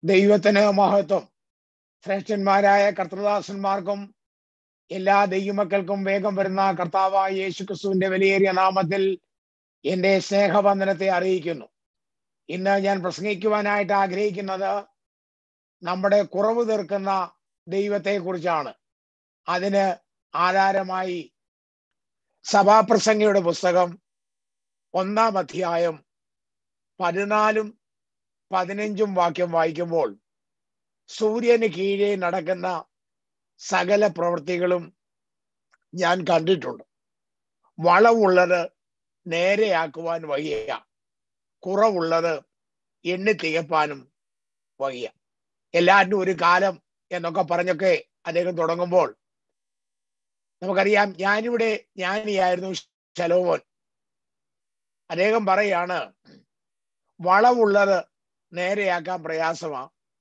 ദൈവത്തിന് മഹത്വം ശ്രേഷ്ഠന്മാരായ കർത്തൃദാസന്മാർക്കും എല്ലാ ദൈവമക്കൾക്കും വേഗം വരുന്ന കർത്താവായ യേശു ക്രിസ്തുവിന്റെ വിലയേറിയ നാമത്തിൽ എന്റെ സ്നേഹവന്ദനത്തെ അറിയിക്കുന്നു ഇന്ന് ഞാൻ പ്രസംഗിക്കുവാനായിട്ട് ആഗ്രഹിക്കുന്നത് നമ്മുടെ കുറവ് തീർക്കുന്ന ദൈവത്തെ കുറിച്ചാണ് അതിന് ആധാരമായി സഭാപ്രസംഗയുടെ പുസ്തകം ഒന്നാം അധ്യായം പതിനാലും പതിനഞ്ചും വാക്യം വായിക്കുമ്പോൾ സൂര്യന് കീഴെ നടക്കുന്ന സകല പ്രവൃത്തികളും ഞാൻ കണ്ടിട്ടുണ്ട് വളവുള്ളത് നേരെയാക്കുവാൻ വയ്യ കുറവുള്ളത് എണ്ണി തികപ്പാനും വയ്യ എല്ലാറ്റിനും ഒരു കാലം എന്നൊക്കെ പറഞ്ഞൊക്കെ അദ്ദേഹം തുടങ്ങുമ്പോൾ നമുക്കറിയാം ഞാനിവിടെ ജ്ഞാനിയായിരുന്നു ശലോമോൻ അദ്ദേഹം പറയാണ് വളവുള്ളത് നേരെയാക്കാൻ പ്രയാസമാ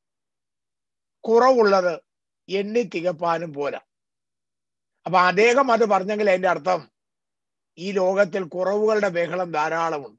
കുറവുള്ളത് എണ്ണി തികപ്പാനും പോരാ അപ്പൊ അദ്ദേഹം അത് പറഞ്ഞെങ്കിൽ അതിന്റെ അർത്ഥം ഈ ലോകത്തിൽ കുറവുകളുടെ ബഹളം ധാരാളമുണ്ട്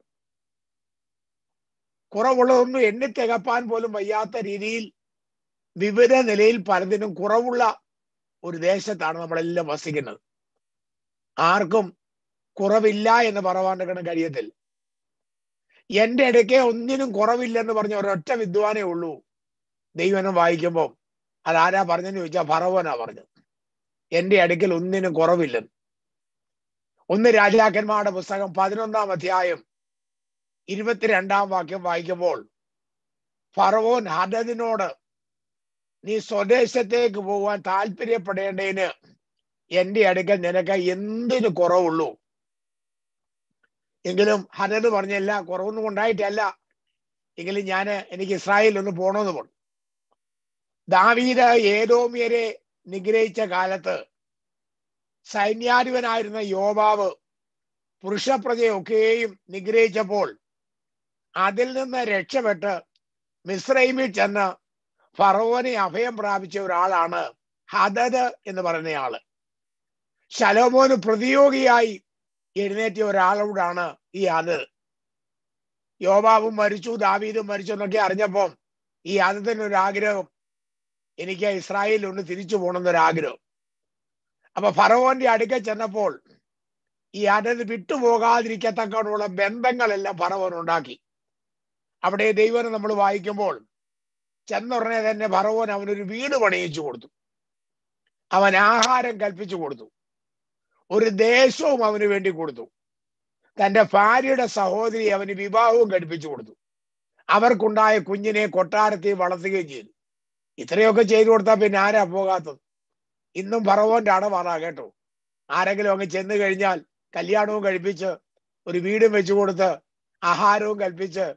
കുറവുള്ളതൊന്നും എണ്ണി തികപ്പാൻ പോലും വയ്യാത്ത രീതിയിൽ വിവിധ നിലയിൽ പലതിനും കുറവുള്ള ഒരു ദേശത്താണ് നമ്മളെല്ലാം വസിക്കുന്നത് ആർക്കും കുറവില്ല എന്ന് പറവാൻ കഴിയത്തില്ല എന്റെ ഇടയ്ക്ക് ഒന്നിനും കുറവില്ലെന്ന് പറഞ്ഞ ഒരൊറ്റ വിദ്വാനേ ഉള്ളൂ ദൈവനം വായിക്കുമ്പോൾ അതാരാ പറഞ്ഞെന്ന് ചോദിച്ചാൽ ഫറവോനാ പറഞ്ഞത് എന്റെ അടുക്കൽ ഒന്നിനും കുറവില്ലെന്ന് ഒന്ന് രാജാക്കന്മാരുടെ പുസ്തകം പതിനൊന്നാം അധ്യായം ഇരുപത്തിരണ്ടാം വാക്യം വായിക്കുമ്പോൾ ഫറവോൻ ഹദദിനോട് നീ സ്വദേശത്തേക്ക് പോകാൻ താല്പര്യപ്പെടേണ്ടതിന് എന്റെ അടുക്കൽ നിനക്ക് എന്തിനു കുറവുള്ളൂ എങ്കിലും ഹനത് പറഞ്ഞല്ല കുറവൊന്നും ഉണ്ടായിട്ടല്ല എങ്കിലും ഞാൻ എനിക്ക് ഇസ്രായേലിൽ ഒന്ന് പോണമെന്ന് പറഞ്ഞു ദാവീദ് ഏതോമിയരെ നിഗ്രഹിച്ച കാലത്ത് സൈന്യാധിപനായിരുന്ന യോബാവ് പുരുഷപ്രജയൊക്കെയും നിഗ്രഹിച്ചപ്പോൾ അതിൽ നിന്ന് രക്ഷപ്പെട്ട് മിശ്രൈമിൽ ചെന്ന് ഫറവോനെ അഭയം പ്രാപിച്ച ഒരാളാണ് ഹദദ് എന്ന് പറയുന്നയാള് ശലോമോന് പ്രതിയോഗിയായി എഴുന്നേറ്റ ഒരാളോടാണ് ഈ അത് യോബാവും മരിച്ചു ദാവീദും മരിച്ചു എന്നൊക്കെ അറിഞ്ഞപ്പം ഈ ആദത്തിന് ഒരു ആഗ്രഹം എനിക്ക് ഇസ്രായേലിൽ ഒന്ന് തിരിച്ചു പോകണമെന്നൊരു ആഗ്രഹം അപ്പൊ ഫറവോന്റെ അടുക്ക ചെന്നപ്പോൾ ഈ അതത് വിട്ടുപോകാതിരിക്കത്തക്കോടുള്ള ബന്ധങ്ങളെല്ലാം ഫറവോൻ ഉണ്ടാക്കി അവിടെ ദൈവം നമ്മൾ വായിക്കുമ്പോൾ ചെന്നുടനെ തന്നെ ഫറവോൻ അവനൊരു വീട് പണിയിച്ചു കൊടുത്തു അവൻ ആഹാരം കൽപ്പിച്ചു കൊടുത്തു ഒരു ദേശവും അവന് വേണ്ടി കൊടുത്തു തന്റെ ഭാര്യയുടെ സഹോദരി അവന് വിവാഹവും കഴിപ്പിച്ചു കൊടുത്തു അവർക്കുണ്ടായ കുഞ്ഞിനെ കൊട്ടാരത്തിൽ വളർത്തുകയും ചെയ്തു ഇത്രയൊക്കെ ചെയ്തു കൊടുത്താൽ പിന്നെ ആരാ പോകാത്തത് ഇന്നും ഫറവോന്റെ അടവാറാ കേട്ടോ ആരെങ്കിലും അങ്ങ് ചെന്ന് കഴിഞ്ഞാൽ കല്യാണവും കഴിപ്പിച്ച് ഒരു വീടും വെച്ചു കൊടുത്ത് ആഹാരവും കൽപ്പിച്ച്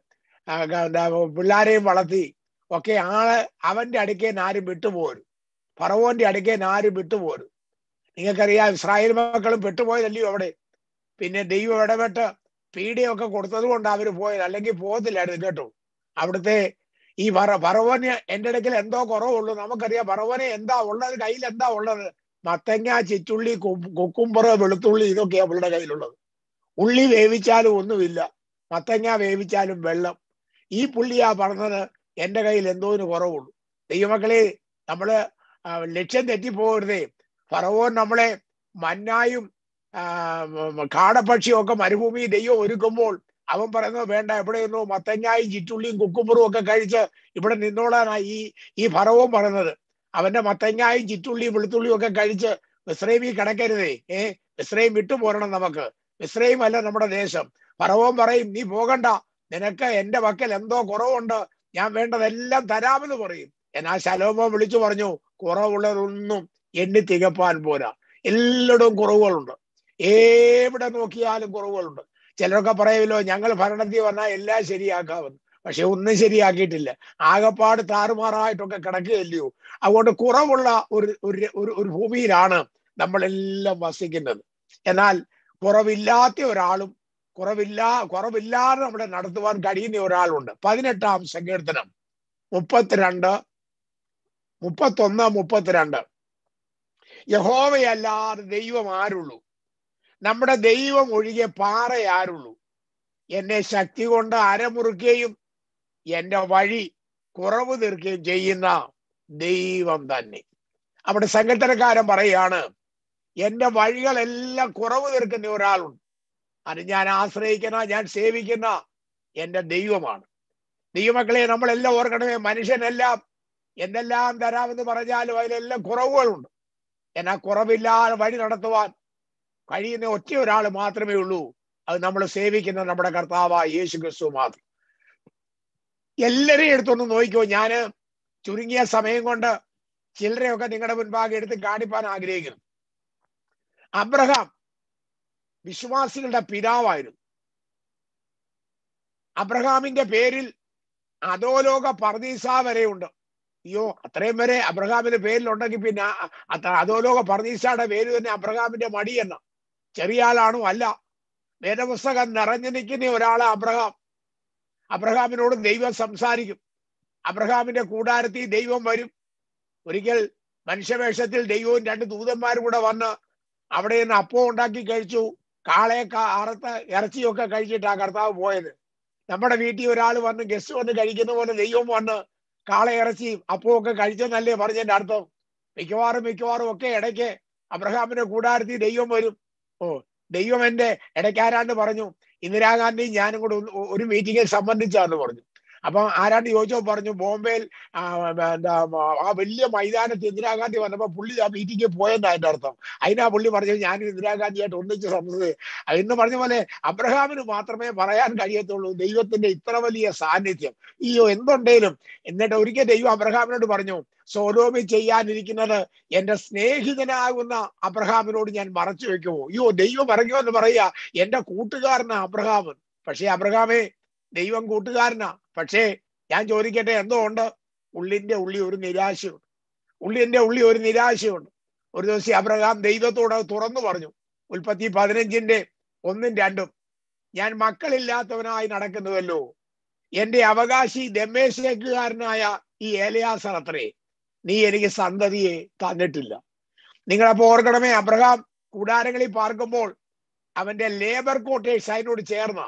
പിള്ളാരെയും വളർത്തി ഒക്കെ ആള് അവന്റെ അടുക്കേൻ ആരും വിട്ടുപോരും ഫറവോന്റെ അടുക്കേൻ ആരും വിട്ടുപോരും നിങ്ങൾക്കറിയാം ഇസ്രായേൽ മക്കളും പെട്ടുപോയതല്ലയോ അവിടെ പിന്നെ ദൈവം ഇടപെട്ട് പീഡിയൊക്കെ കൊടുത്തത് കൊണ്ട് അവര് പോയത് അല്ലെങ്കിൽ പോകത്തില്ലായിരുന്നു കേട്ടോ അവിടുത്തെ ഈ പറ പറവന് എന്റെ ഇടയ്ക്കിൽ എന്തോ കുറവുള്ളൂ നമുക്കറിയാം പറവന് എന്താ ഉള്ളത് കയ്യിൽ എന്താ ഉള്ളത് മത്തങ്ങ ചിറ്റുള്ളി കുക്കുംബറ വെളുത്തുള്ളി ഇതൊക്കെയാ അവളുടെ കയ്യിലുള്ളത് ഉള്ളി വേവിച്ചാലും ഒന്നുമില്ല മത്തങ്ങ വേവിച്ചാലും വെള്ളം ഈ പുള്ളിയാ പറഞ്ഞത് എന്റെ കയ്യിൽ എന്തോന്ന് കുറവുള്ളൂ ദൈവമക്കളെ നമ്മള് ലക്ഷ്യം തെറ്റിപ്പോകരുതേ ഫറവോൻ നമ്മളെ മന്നായും കാടപ്പക്ഷിയും ഒക്കെ മരുഭൂമി ദൈവം ഒരുക്കുമ്പോൾ അവൻ പറയുന്നത് വേണ്ട എവിടെയൊന്നോ മത്തങ്ങായും ചിറ്റുള്ളിയും കുക്കുമ്പറും ഒക്കെ കഴിച്ച് ഇവിടെ നിന്നോളാനായി ഈ ഈ ഫറവോൻ പറയുന്നത് അവന്റെ മത്തങ്ങായും ചിറ്റുള്ളിയും വെളുത്തുള്ളിയും ഒക്കെ കഴിച്ച് മിശ്രൈമി കിടക്കരുതേ ഏ മിശ്രൈം വിട്ടു പോരണം നമുക്ക് മിശ്രൈം അല്ല നമ്മുടെ ദേശം ഫറവോൻ പറയും നീ പോകണ്ട നിനക്ക് എന്റെ വക്കൽ എന്തോ കുറവുണ്ട് ഞാൻ വേണ്ടതെല്ലാം തരാമെന്ന് പറയും എന്നാ ശലോമോ വിളിച്ചു പറഞ്ഞു കുറവുള്ളതൊന്നും എണ്ണി തികപ്പാൻ പോരാ എല്ലായിടവും കുറവുകളുണ്ട് എവിടെ നോക്കിയാലും കുറവുകളുണ്ട് ചിലരൊക്കെ പറയുമല്ലോ ഞങ്ങൾ ഭരണത്തിൽ വന്നാൽ എല്ലാം ശരിയാക്കാമെന്ന് പക്ഷെ ഒന്നും ശരിയാക്കിയിട്ടില്ല ആകപ്പാട് താറുമാറായിട്ടൊക്കെ കിടക്കുകയല്ലയോ അതുകൊണ്ട് കുറവുള്ള ഒരു ഒരു ഒരു ഭൂമിയിലാണ് നമ്മളെല്ലാം വസിക്കുന്നത് എന്നാൽ കുറവില്ലാത്ത ഒരാളും കുറവില്ലാ കുറവില്ലാതെ നമ്മളെ നടത്തുവാൻ കഴിയുന്ന ഒരാളുണ്ട് പതിനെട്ടാം സങ്കീർത്തനം മുപ്പത്തിരണ്ട് മുപ്പത്തൊന്ന് മുപ്പത്തിരണ്ട് യഹോവയല്ലാതെ ദൈവം ആരുള്ളൂ നമ്മുടെ ദൈവം ഒഴികെ പാറ ആരുള്ളൂ എന്നെ ശക്തി കൊണ്ട് അരമുറുക്കുകയും എന്റെ വഴി കുറവ് തീർക്കുകയും ചെയ്യുന്ന ദൈവം തന്നെ അവിടെ സങ്കീർത്തനക്കാരൻ പറയാണ് എന്റെ വഴികളെല്ലാം കുറവ് തീർക്കുന്ന ഒരാളുണ്ട് അത് ഞാൻ ആശ്രയിക്കുന്ന ഞാൻ സേവിക്കുന്ന എന്റെ ദൈവമാണ് ദൈവമക്കളെ നമ്മളെല്ലാം ഓർക്കണമേ മനുഷ്യനെല്ലാം എന്തെല്ലാം തരാമെന്ന് പറഞ്ഞാലും അതിലെല്ലാം കുറവുകളുണ്ട് എന്നാൽ കുറവില്ലാതെ വഴി നടത്തുവാൻ കഴിയുന്ന ഒറ്റ ഒരാൾ മാത്രമേ ഉള്ളൂ അത് നമ്മൾ സേവിക്കുന്ന നമ്മുടെ കർത്താവായ യേശു ക്രിസ്തു മാത്രം എല്ലാരെയും എടുത്തൊന്ന് നോക്കിക്കോ ഞാന് ചുരുങ്ങിയ സമയം കൊണ്ട് ചിലരെയൊക്കെ നിങ്ങളുടെ മുൻപാകെ എടുത്ത് കാണിപ്പാൻ ആഗ്രഹിക്കുന്നു അബ്രഹാം വിശ്വാസികളുടെ പിതാവായിരുന്നു അബ്രഹാമിന്റെ പേരിൽ അധോലോക പർദീസ വരെയുണ്ട് അയ്യോ അത്രയും വരെ അബ്രഹാമിന്റെ പേരിലുണ്ടെങ്കിൽ പിന്നെ ആ- അത്ര അധോലോക പർദീസയുടെ പേര് തന്നെ അബ്രഹാമിന്റെ മടി എന്ന ചെറിയ ആളാണോ അല്ല വേദപുസ്തകം നിറഞ്ഞു നിൽക്കുന്ന ഒരാളെ അബ്രഹാം അബ്രഹാമിനോട് ദൈവം സംസാരിക്കും അബ്രഹാമിന്റെ കൂടാരത്തിൽ ദൈവം വരും ഒരിക്കൽ മനുഷ്യവേഷത്തിൽ ദൈവവും രണ്ട് ദൂതന്മാരും കൂടെ വന്ന് അവിടെ നിന്ന് അപ്പം ഉണ്ടാക്കി കഴിച്ചു കാളയൊക്കെ അറുത്ത് ഇറച്ചിയൊക്കെ കഴിച്ചിട്ടാ കർത്താവ് പോയത് നമ്മുടെ വീട്ടിൽ ഒരാൾ വന്ന് ഗസ്റ്റ് വന്ന് കഴിക്കുന്ന പോലെ ദൈവം വന്ന് കാള ഇറച്ചി അപ്പമൊക്കെ കഴിച്ചെന്നല്ലേ പറഞ്ഞതിന്റെ അർത്ഥം മിക്കവാറും മിക്കവാറും ഒക്കെ ഇടയ്ക്ക് അബ്രഹാമിന്റെ കൂടാരത്തിൽ ദൈവം വരും ഓ ദൈവം എന്റെ ഇടയ്ക്കാരാണ്ട് പറഞ്ഞു ഇന്ദിരാഗാന്ധി ഞാനും കൂടെ ഒന്ന് ഒരു മീറ്റിംഗിൽ സംബന്ധിച്ചാന്ന് പറഞ്ഞു അപ്പൊ ആരാണ്ട് ചോദിച്ചോ പറഞ്ഞു ബോംബെയിൽ ആ, എന്താ ആ വലിയ മൈതാനത്ത് ഇന്ദിരാഗാന്ധി വന്നപ്പോ പുള്ളി ആ മീറ്റിംഗിൽ പോയെന്നാ അതിന്റെ അർത്ഥം അതിനാ പുള്ളി പറഞ്ഞത് ഞാൻ ഇന്ദിരാഗാന്ധിയായിട്ട് ഒന്നിച്ച് സംബന്ധിച്ച് എന്ന് പറഞ്ഞ പോലെ അബ്രഹാമിന് മാത്രമേ പറയാൻ കഴിയത്തുള്ളൂ ദൈവത്തിന്റെ ഇത്ര വലിയ സാന്നിധ്യം അയ്യോ എന്തുണ്ടേലും എന്നിട്ട് ഒരിക്കൽ ദൈവം അബ്രഹാമിനോട് പറഞ്ഞു സോലോമി ചെയ്യാനിരിക്കുന്നത് എന്റെ സ്നേഹിതനാകുന്ന അബ്രഹാമിനോട് ഞാൻ മറച്ചു വെക്കുമോ അയ്യോ ദൈവം ഇറങ്ങിയോ എന്ന് പറയാ എന്റെ കൂട്ടുകാരനാ അബ്രഹാമൻ പക്ഷേ അബ്രഹാമേ ദൈവം കൂട്ടുകാരനാ പക്ഷേ ഞാൻ ചോദിക്കട്ടെ എന്തോ ഉണ്ട് ഉള്ളിന്റെ ഉള്ളി ഒരു നിരാശയുണ്ട് ഉള്ളിന്റെ ഉള്ളി ഒരു നിരാശയുണ്ട് ഒരു ദിവസം അബ്രഹാം ദൈവത്തോട് അത് തുറന്നു പറഞ്ഞു ഉൽപ്പത്തി പതിനഞ്ചിന്റെ ഒന്നും രണ്ടും ഞാൻ മക്കളില്ലാത്തവനായി നടക്കുന്നുവല്ലോ എന്റെ അവകാശി ദമ്മേശേക്കുകാരനായ ഈ ഏലയാസർ അത്രേ നീ എനിക്ക് സന്തതിയെ തന്നിട്ടില്ല നിങ്ങളപ്പോ ഓർക്കണമേ അബ്രഹാം കൂടാരങ്ങളിൽ പാർക്കുമ്പോൾ അവന്റെ ലേബർ ക്വാർട്ടേഴ്സ് അതിനോട് ചേർന്ന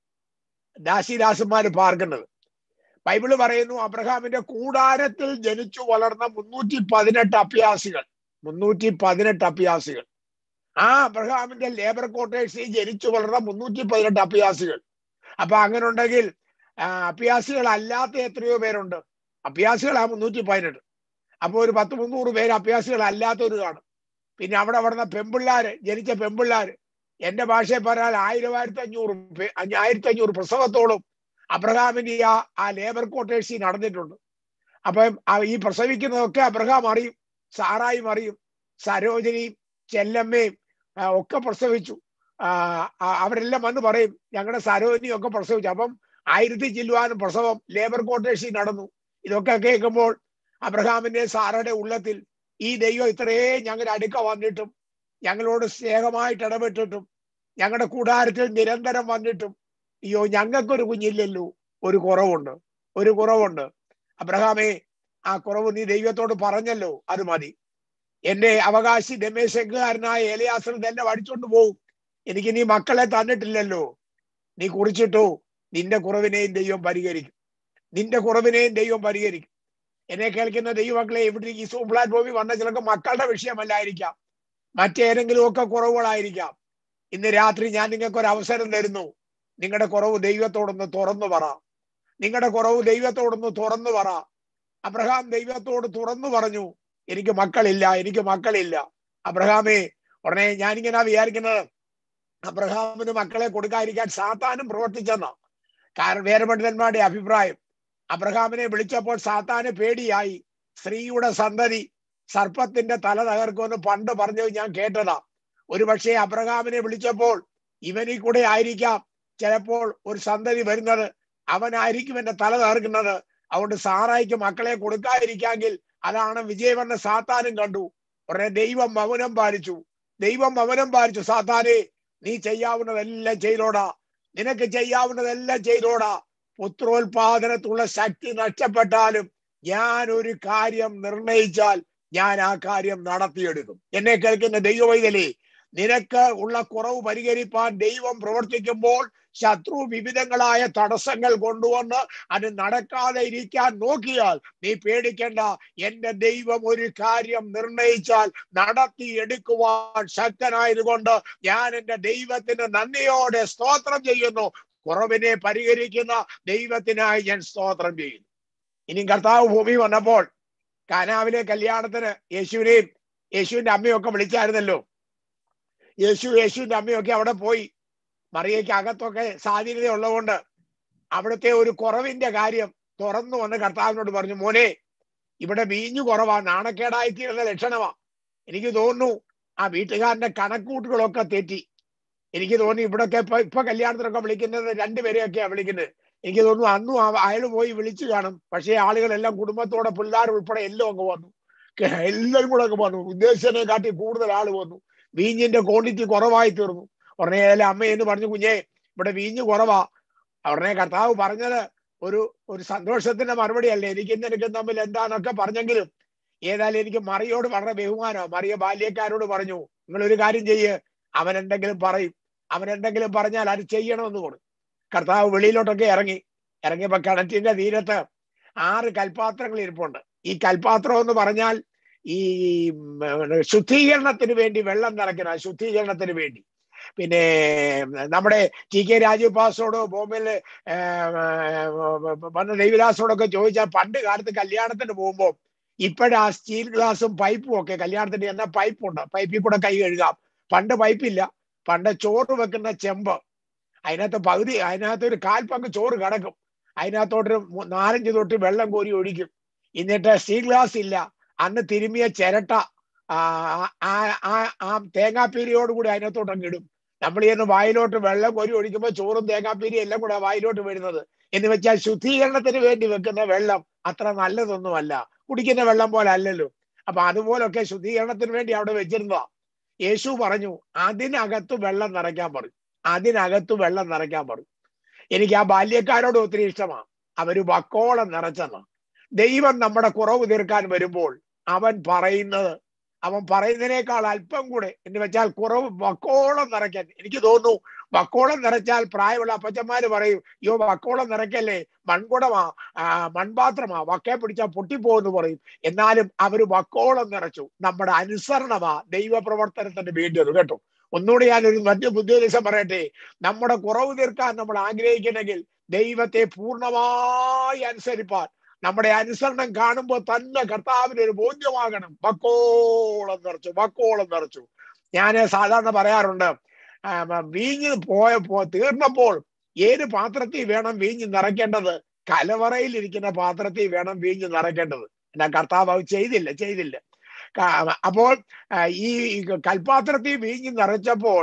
ദാസിദാസന്മാര് പാർക്കുന്നത് ബൈബിള് പറയുന്നു അബ്രഹാമിന്റെ കൂടാരത്തിൽ ജനിച്ചു വളർന്ന മുന്നൂറ്റി പതിനെട്ട് അഭ്യാസികൾ മുന്നൂറ്റി പതിനെട്ട് അഭ്യാസികൾ ആ അബ്രഹാമിന്റെ ലേബർ ക്വാർട്ടേഴ്സിൽ ജനിച്ചു വളർന്ന മുന്നൂറ്റി പതിനെട്ട് അഭ്യാസികൾ അപ്പൊ അങ്ങനെ ഉണ്ടെങ്കിൽ ആ, അഭ്യാസികളല്ലാത്ത എത്രയോ പേരുണ്ട് അഭ്യാസികളാ മുന്നൂറ്റി പതിനെട്ട് അപ്പൊ ഒരു പത്ത് മുന്നൂറ് പേര് അഭ്യാസികളല്ലാത്തവര് കാണും പിന്നെ അവിടെ അവിടുന്ന് പെമ്പിള്ളാര് ജനിച്ച പെമ്പിള്ളാര് എന്റെ ഭാഷയിൽ പറഞ്ഞാൽ ആയിരം ആയിരത്തി അഞ്ഞൂറ് പേ- അഞ്ഞ- ആയിരത്തി അഞ്ഞൂറ് പ്രസവത്തോളം അബ്രഹാമിന്റെ ഈ ആ ആ ലേബർ ക്വാർട്ടേഴ്സിൽ നടന്നിട്ടുണ്ട് അപ്പം ആ ഈ പ്രസവിക്കുന്നതൊക്കെ അബ്രഹാം അറിയും സാറായും അറിയും സരോജനിയും ചെല്ലമ്മയും ആ, ഒക്കെ പ്രസവിച്ചു ആ, ആ, അവരെല്ലാം വന്ന് പറയും ഞങ്ങളുടെ സരോജിനിയും ഒക്കെ പ്രസവിച്ചു അപ്പം ആയിരത്തി ചില്ലുവാനും പ്രസവം ലേബർ ക്വാർട്ടേഴ്സിൽ നടന്നു ഇതൊക്കെ കേൾക്കുമ്പോൾ അബ്രഹാമിന്റെ സാറയുടെ ഉള്ളത്തിൽ ഈ ദൈവം ഇത്രയേ ഞങ്ങളുടെ അടുക്ക വന്നിട്ടും ഞങ്ങളോട് സ്നേഹമായിട്ട് ഇടപെട്ടിട്ടും ഞങ്ങളുടെ കൂടാരത്തിൽ നിരന്തരം വന്നിട്ടും അയ്യോ ഞങ്ങൾക്കൊരു കുഞ്ഞില്ലല്ലോ ഒരു കുറവുണ്ട് ഒരു കുറവുണ്ട് അബ്രഹാമേ ആ കുറവ് നീ ദൈവത്തോട് പറഞ്ഞല്ലോ അത് മതി എന്റെ അവകാശി രമേശക്കാരനായ ഏലയാസൻ എന്നെ വടിച്ചോണ്ട് പോകും എനിക്ക് നീ മക്കളെ തന്നിട്ടില്ലല്ലോ നീ കുറിച്ചിട്ടു നിന്റെ കുറവിനെയും ദൈവം പരിഹരിക്കും നിന്റെ കുറവിനെയും ദൈവം പരിഹരിക്കും എന്നെ കേൾക്കുന്ന ദൈവമക്കളെ ഇവിടെ ഈ സൂം പ്ലാറ്റ്ഫോമിൽ വന്ന ചിലർക്ക് മക്കളുടെ വിഷയമല്ലായിരിക്കാം മറ്റേതെങ്കിലും ഒക്കെ കുറവുകളായിരിക്കാം ഇന്ന് രാത്രി ഞാൻ നിങ്ങൾക്ക് ഒരു അവസരം തരുന്നു നിങ്ങളുടെ കുറവ് ദൈവത്തോടൊന്ന് തുറന്നു പറ നിങ്ങളുടെ കുറവ് ദൈവത്തോടൊന്ന് തുറന്നു പറ അബ്രഹാം ദൈവത്തോട് തുറന്നു പറഞ്ഞു എനിക്ക് മക്കളില്ല എനിക്ക് മക്കളില്ല അബ്രഹാമേ ഉടനെ ഞാനിങ്ങനെ വിചാരിക്കുന്നത് അബ്രഹാമിന് മക്കളെ കൊടുക്കാതിരിക്കാൻ സാത്താനും പ്രവർത്തിച്ചെന്ന കാരണം വേരപണ്ഡിതന്മാരുടെ അഭിപ്രായം അബ്രഹാമിനെ വിളിച്ചപ്പോൾ സാത്താന് പേടിയായി സ്ത്രീയുടെ സന്തതി സർപ്പത്തിന്റെ തല തകർക്കുമെന്ന് പണ്ട് പറഞ്ഞത് ഞാൻ കേട്ടതാ ഒരുപക്ഷെ അബ്രഹാമിനെ വിളിച്ചപ്പോൾ ഇവനിൽ കൂടെ ആയിരിക്കാം ചിലപ്പോൾ ഒരു സന്തതി വരുന്നത് അവനായിരിക്കും എന്റെ തല തകർക്കുന്നത് അതുകൊണ്ട് സാറായിക്ക് മക്കളെ കൊടുക്കാതിരിക്കാമെങ്കിൽ അതാണ് വിജയവർണ്ണ സാത്താനും കണ്ടു ഉടനെ ദൈവം മൗനം പാലിച്ചു ദൈവം മൗനം പാലിച്ചു സാത്താനെ നീ ചെയ്യാവുന്നതെല്ലാം ചെയ്തോടാ നിനക്ക് ചെയ്യാവുന്നതെല്ലാം ചെയ്തോടാ പുത്രോത്പാദനത്തുള്ള ശക്തി നഷ്ടപ്പെട്ടാലും ഞാൻ ഒരു കാര്യം നിർണയിച്ചാൽ ഞാൻ ആ കാര്യം നടത്തിയെടുക്കും എന്നെ കേൾക്കുന്ന ദൈവവൈതലേ നിനക്ക് ഉള്ള കുറവ് പരിഹരിപ്പാൻ ദൈവം പ്രവർത്തിക്കുമ്പോൾ ശത്രു വിവിധങ്ങളായ തടസ്സങ്ങൾ കൊണ്ടുവന്ന് അത് നടക്കാതെ ഇരിക്കാൻ നോക്കിയാൽ നീ പേടിക്കേണ്ട എന്റെ ദൈവം ഒരു കാര്യം നിർണയിച്ചാൽ നടത്തി എടുക്കുവാൻ ശക്തനായതുകൊണ്ട് ഞാൻ എന്റെ ദൈവത്തിന് നന്ദിയോടെ സ്തോത്രം ചെയ്യുന്നു കുറവിനെ പരിഹരിക്കുന്ന ദൈവത്തിനായി ഞാൻ സ്തോത്രം ചെയ്യുന്നു ഇനി കർത്താവ് ഭൂമി വന്നപ്പോൾ കാനാവിലെ കല്യാണത്തിന് യേശുവിനെയും യേശുവിന്റെ അമ്മയൊക്കെ വിളിച്ചായിരുന്നല്ലോ യേശു യേശുവിന്റെ അമ്മയൊക്കെ അവിടെ പോയി മറിയയ്ക്ക് അകത്തൊക്കെ സാധ്യത ഉള്ളതുകൊണ്ട് അവിടുത്തെ ഒരു കുറവിന്റെ കാര്യം തുറന്നു വന്ന് കർത്താവിനോട് പറഞ്ഞു മോനെ ഇവിടെ വീഞ്ഞു കുറവാ നാണക്കേടായി തീരുന്ന ലക്ഷണമാ എനിക്ക് തോന്നുന്നു ആ വീട്ടുകാരന്റെ കണക്കൂട്ടുകളൊക്കെ തെറ്റി എനിക്ക് തോന്നി ഇവിടൊക്കെ ഇപ്പൊ ഇപ്പൊ കല്യാണത്തിനൊക്കെ വിളിക്കുന്നത് രണ്ടുപേരെയൊക്കെയാ വിളിക്കുന്നത് എനിക്ക് തോന്നുന്നു അന്നും അയാൾ പോയി വിളിച്ചു കാണും പക്ഷേ ആളുകളെല്ലാം കുടുംബത്തോടെ പിള്ളേർ ഉൾപ്പെടെ എല്ലാം അങ്ങ് വന്നു എല്ലാവരും കൂടെ അങ്ങ് വന്നു ഉദ്ദേശിച്ചതിനെ കാട്ടി കൂടുതൽ ആള് വന്നു വീഞ്ഞിന്റെ ക്വാണ്ടിറ്റി കുറവായി തീർന്നു ഉടനെ ഏതായാലും അമ്മ എന്ന് പറഞ്ഞു കുഞ്ഞെ ഇവിടെ വീഞ്ഞ് കുറവാ ഉടനെ കർത്താവ് പറഞ്ഞത് ഒരു ഒരു സന്തോഷത്തിന്റെ മറുപടി അല്ലേ എനിക്ക് നിനക്കും തമ്മിൽ എന്താന്നൊക്കെ പറഞ്ഞെങ്കിലും ഏതായാലും എനിക്ക് മറിയോട് വളരെ ബഹുമാനമാണ് മറിയ ബാല്യക്കാരോട് പറഞ്ഞു നിങ്ങൾ ഒരു കാര്യം ചെയ്യ് അവൻ എന്തെങ്കിലും പറയും അവൻ എന്തെങ്കിലും പറഞ്ഞാൽ അത് ചെയ്യണമെന്ന് കൊടുക്കും കർത്താവ് വെളിയിലോട്ടൊക്കെ ഇറങ്ങി ഇറങ്ങിയപ്പോ കിണറ്റിന്റെ തീരത്ത് ആറ് കൽപാത്രങ്ങൾ ഇരിപ്പുണ്ട് ഈ കൽപാത്രം എന്ന് പറഞ്ഞാൽ ഈ ശുദ്ധീകരണത്തിന് വേണ്ടി വെള്ളം നിറയ്ക്കണം ശുദ്ധീകരണത്തിന് വേണ്ടി പിന്നെ നമ്മുടെ ടി കെ രാജീവ് പാസോടോ ബോംബെയില് വന്ന ദേവിദാസോടൊക്കെ ചോദിച്ചാൽ പണ്ട് കാലത്ത് കല്യാണത്തിന് പോകുമ്പോൾ ഇപ്പോഴാ സ്റ്റീൽ ഗ്ലാസും പൈപ്പും ഒക്കെ കല്യാണത്തിന് എന്നാ പൈപ്പുണ്ട് പൈപ്പിൽ കൂടെ കൈ കഴുകാം പണ്ട് പൈപ്പില്ല പണ്ട് ചോറ് വെക്കുന്ന ചെമ്പ് അതിനകത്ത് പകുതി അതിനകത്ത് ഒരു കാൽ പങ്ക് ചോറ് കിടക്കും അതിനകത്തോട്ട് നാലഞ്ച് തൊട്ട് വെള്ളം കോരി ഒഴിക്കും എന്നിട്ട് സ്റ്റീൽ ഗ്ലാസ് ഇല്ല അന്ന് തിരുമിയ ചിരട്ട ആ തേങ്ങാപ്പീരിയോട് കൂടി അതിനകത്തോട്ട് അങ്ങ് ഇടും നമ്മൾ ചെന്ന് വായിലോട്ട് വെള്ളം കോരി ഒഴിക്കുമ്പോൾ ചോറും തേങ്ങാപ്പീരി എല്ലാം കൂടെ വായിലോട്ട് വീഴുന്നത് എന്ന് വെച്ചാൽ ശുദ്ധീകരണത്തിന് വേണ്ടി വെക്കുന്ന വെള്ളം അത്ര നല്ലതൊന്നുമല്ല കുടിക്കുന്ന വെള്ളം പോലെ അല്ലല്ലോ അപ്പൊ അതുപോലൊക്കെ ശുദ്ധീകരണത്തിന് വേണ്ടി അവിടെ വെച്ചിരുന്നതാ യേശു പറഞ്ഞു അതിനകത്ത് വെള്ളം നിറയ്ക്കാൻ പറഞ്ഞു അതിനകത്ത് വെള്ളം നിറയ്ക്കാൻ പറഞ്ഞു എനിക്ക് ആ ബാല്യക്കാരോട് ഒത്തിരി ഇഷ്ടമാണ് അവര് വക്കോളം നിറച്ചെന്ന ദൈവം നമ്മുടെ കുറവ് തീർക്കാൻ വരുമ്പോൾ അവൻ പറയുന്നത് അവൻ പറയുന്നതിനേക്കാൾ അല്പം കൂടെ എന്ന് വെച്ചാൽ കുറവ് വക്കോളം നിറയ്ക്കാൻ എനിക്ക് തോന്നുന്നു വക്കോളം നിറച്ചാൽ പ്രായമുള്ള അപ്പച്ചന്മാര് പറയും അയ്യോ വക്കോളം നിറയ്ക്കല്ലേ മൺകുടമാ മൺപാത്രമാ വക്കെ പിടിച്ചാൽ പൊട്ടിപ്പോന്ന് പറയും എന്നാലും അവര് വക്കോളം നിറച്ചു നമ്മുടെ അനുസരണമാ ദൈവപ്രവർത്തനത്തിന് വേണ്ടത് കേട്ടോ ഒന്നുകൂടി ഞാൻ ഒരു മറ്റു ബുദ്ധിദിവസം പറയട്ടെ നമ്മുടെ കുറവ് തീർക്കാൻ നമ്മൾ ആഗ്രഹിക്കണമെങ്കിൽ ദൈവത്തെ പൂർണ്ണമായി അനുസരിപ്പാൻ നമ്മുടെ അനുസരണം കാണുമ്പോൾ തന്നെ കർത്താവിന് ഒരു ബോധ്യമാകണം വക്കോളം നിറച്ചു വക്കോളം നിറച്ചു ഞാൻ സാധാരണ പറയാറുണ്ട് വീഞ്ഞ് പോയ തീർന്നപ്പോൾ ഏത് പാത്രത്തിൽ വേണം വീഞ്ഞ് നിറയ്ക്കേണ്ടത് കലവറയിൽ ഇരിക്കുന്ന പാത്രത്തിൽ വേണം വീഞ്ഞ് നിറയ്ക്കേണ്ടത് എന്നാ കർത്താവ് അത് ചെയ്തില്ല ചെയ്തില്ല അപ്പോൾ ഈ കൽപാത്രത്തിൽ വീഞ്ഞ് നിറച്ചപ്പോൾ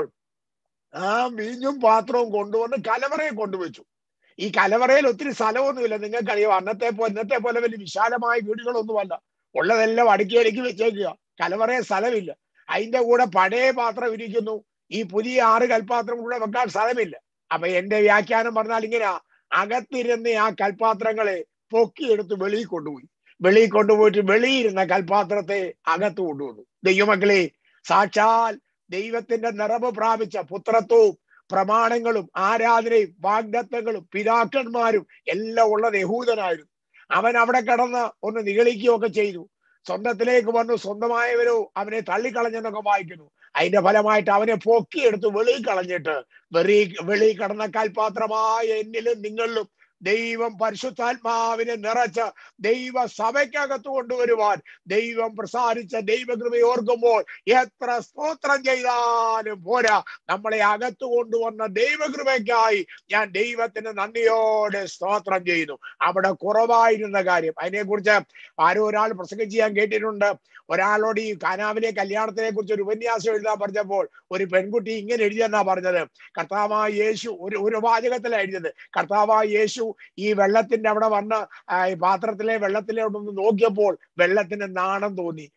ആ വീഞ്ഞും പാത്രവും കൊണ്ടുവന്ന് കലവറയെ കൊണ്ടുവച്ചു ഈ കലവറയിൽ ഒത്തിരി സ്ഥലമൊന്നുമില്ല നിങ്ങൾക്കറിയാം അന്നത്തെ പോലെ ഇന്നത്തെ പോലെ വലിയ വിശാലമായ വീടുകളൊന്നുമല്ല ഉള്ളതെല്ലാം അടുക്കി അടുക്കി വെച്ചേക്കുക കലവറയെ സ്ഥലമില്ല അതിന്റെ കൂടെ പഴയ പാത്രം ഇരിക്കുന്നു ഈ പുതിയ ആറ് കൽപാത്രം കൂടെ വെക്കാൻ സ്ഥലമില്ല അപ്പൊ എന്റെ വ്യാഖ്യാനം പറഞ്ഞാൽ ഇങ്ങനെ അകത്തിരുന്ന ആ കൽപാത്രങ്ങളെ പൊക്കിയെടുത്ത് വെളിയിൽ കൊണ്ടുപോയി വെളിയിൽ കൊണ്ടുപോയിട്ട് വെളിയിരുന്ന കൽപാത്രത്തെ അകത്ത് കൊണ്ടുവന്നു ദൈവമക്കളെ സാക്ഷാൽ ദൈവത്തിന്റെ നിറവ് പ്രാപിച്ച പുത്രത്വവും പ്രമാണങ്ങളും ആരാധനയും വാഗ്ദത്തങ്ങളും പിതാക്കന്മാരും എല്ലാം ഉള്ളത് യഹൂദനായിരുന്നു അവൻ അവിടെ കിടന്ന് ഒന്ന് നിഗളിക്കുകയൊക്കെ ചെയ്തു സ്വന്തത്തിലേക്ക് വന്നു സ്വന്തമായവരോ അവനെ തള്ളിക്കളഞ്ഞെന്നൊക്കെ വായിക്കുന്നു അതിന്റെ ഫലമായിട്ട് അവനെ പൊക്കിയെടുത്ത് വെളി കളഞ്ഞിട്ട് വെറി വെളി കടന്ന കൽപാത്രമായ എന്നിലും നിങ്ങളിലും ദൈവം പരിശുദ്ധാത്മാവിനെ നിറച്ച് ദൈവ സഭയ്ക്കകത്ത് കൊണ്ടുവരുവാൻ ദൈവം പ്രസാരിച്ച ദൈവകൃപ ഓർക്കുമ്പോൾ എത്ര സ്തോത്രം ചെയ്താലും പോരാ നമ്മളെ അകത്ത് കൊണ്ടുവന്ന ദൈവകൃപയ്ക്കായി ഞാൻ ദൈവത്തിന് നന്ദിയോടെ സ്തോത്രം ചെയ്യുന്നു അവിടെ കുറവായിരുന്ന കാര്യം അതിനെക്കുറിച്ച് ആരോ ഒരാൾ പ്രസംഗിച്ച് ഞാൻ കേട്ടിട്ടുണ്ട് ഒരാളോട് ഈ കാനാവിലെ കല്യാണത്തിനെ കുറിച്ച് ഒരു ഉപന്യാസം എഴുതാൻ പറഞ്ഞപ്പോൾ ഒരു പെൺകുട്ടി ഇങ്ങനെ എഴുതിയെന്നാ പറഞ്ഞത് കർത്താവായ യേശു ഒരു ഒരു വാചകത്തിലാണ് എഴുതിയത് കർത്താവായ യേശു ഈ വെള്ളത്തിന്റെ അവിടെ വന്ന് ഈ പാത്രത്തിലെ വെള്ളത്തിലോട്ടൊന്ന് നോക്കിയപ്പോൾ വെള്ളത്തിന് നാണം തോന്നി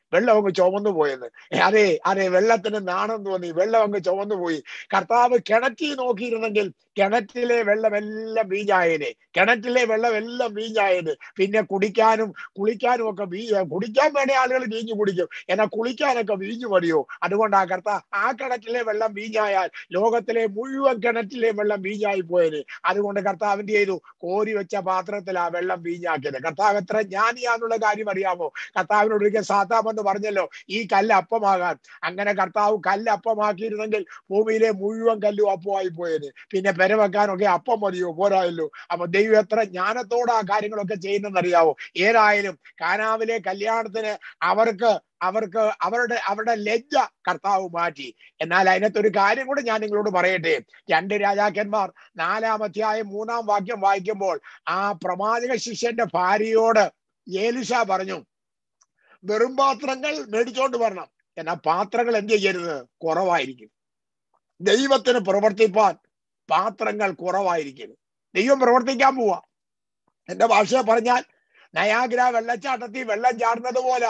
വെള്ളം അങ്ങ് ചുമന്നു പോയെന്ന് അതെ അതെ വെള്ളത്തിന് നാണം തോന്നി വെള്ളം അങ്ങ് ചുമന്നു പോയി കർത്താവ് കിണറ്റിൽ നോക്കിയിരുന്നെങ്കിൽ കിണറ്റിലെ വെള്ളമെല്ലാം വീഞ്ഞായേനെ കിണറ്റിലെ വെള്ളമെല്ലാം വീഞ്ഞായത് പിന്നെ കുടിക്കാനും കുളിക്കാനും ഒക്കെ വീ കുടിക്കാൻ വേണേ ആളുകൾ വീഞ്ഞു കുടിക്കും എന്നാൽ കുളിക്കാനൊക്കെ വീഞ്ഞു മതിയോ അതുകൊണ്ട് ആ കർത്താവ് ആ കിണറ്റിലെ വെള്ളം വീഞ്ഞായാൽ ലോകത്തിലെ മുഴുവൻ കിണറ്റിലെ വെള്ളം വീഞ്ഞായി പോയത് അതുകൊണ്ട് കർത്താവ് എന്ത് ചെയ്തു കോരി വെച്ച പാത്രത്തിൽ ആ വെള്ളം വീഞ്ഞാക്കിയത് കർത്താവ് എത്ര ജ്ഞാനിയാന്നുള്ള കാര്യം അറിയാമോ കർത്താവിനോട് ഒരിക്കൽ സാത്താമെന്ന് പറഞ്ഞല്ലോ ഈ കല്ല് അപ്പമാകാൻ അങ്ങനെ കർത്താവ് കല്ല് അപ്പമാക്കിയിരുന്നെങ്കിൽ ഭൂമിയിലെ മുഴുവൻ കല്ലും അപ്പമായി പോയത് പിന്നെ പെര വെക്കാനൊക്കെ അപ്പം മതിയോ പോരായല്ലോ അപ്പൊ ദൈവം എത്ര ജ്ഞാനത്തോടെ ആ കാര്യങ്ങളൊക്കെ ചെയ്യുന്നെന്നറിയാവോ ഏതായാലും കാനാവിലെ കല്യാണത്തിന് അവർക്ക് അവർക്ക് അവരുടെ അവരുടെ ലജ്ജ കർത്താവ് മാറ്റി എന്നാൽ അതിനകത്തൊരു കാര്യം കൂടെ ഞാൻ നിങ്ങളോട് പറയട്ടെ രണ്ട് രാജാക്കന്മാർ നാലാം അധ്യായം മൂന്നാം വാക്യം വായിക്കുമ്പോൾ ആ പ്രവാചക ശിഷ്യന്റെ ഭാര്യയോട് ഏലിഷ പറഞ്ഞു വെറും പാത്രങ്ങൾ മേടിച്ചോണ്ട് വരണം എന്നാൽ പാത്രങ്ങൾ എന്ത് ചെയ്യരുത് കുറവായിരിക്കും ദൈവത്തിന് പ്രവർത്തിപ്പാൻ പാത്രങ്ങൾ കുറവായിരിക്കരുത് ദൈവം പ്രവർത്തിക്കാൻ പോവാ എന്റെ ഭാഷ പറഞ്ഞാൽ നയാഗ്ര വെള്ളച്ചാട്ടത്തിൽ വെള്ളം ചാടുന്നത് പോലെ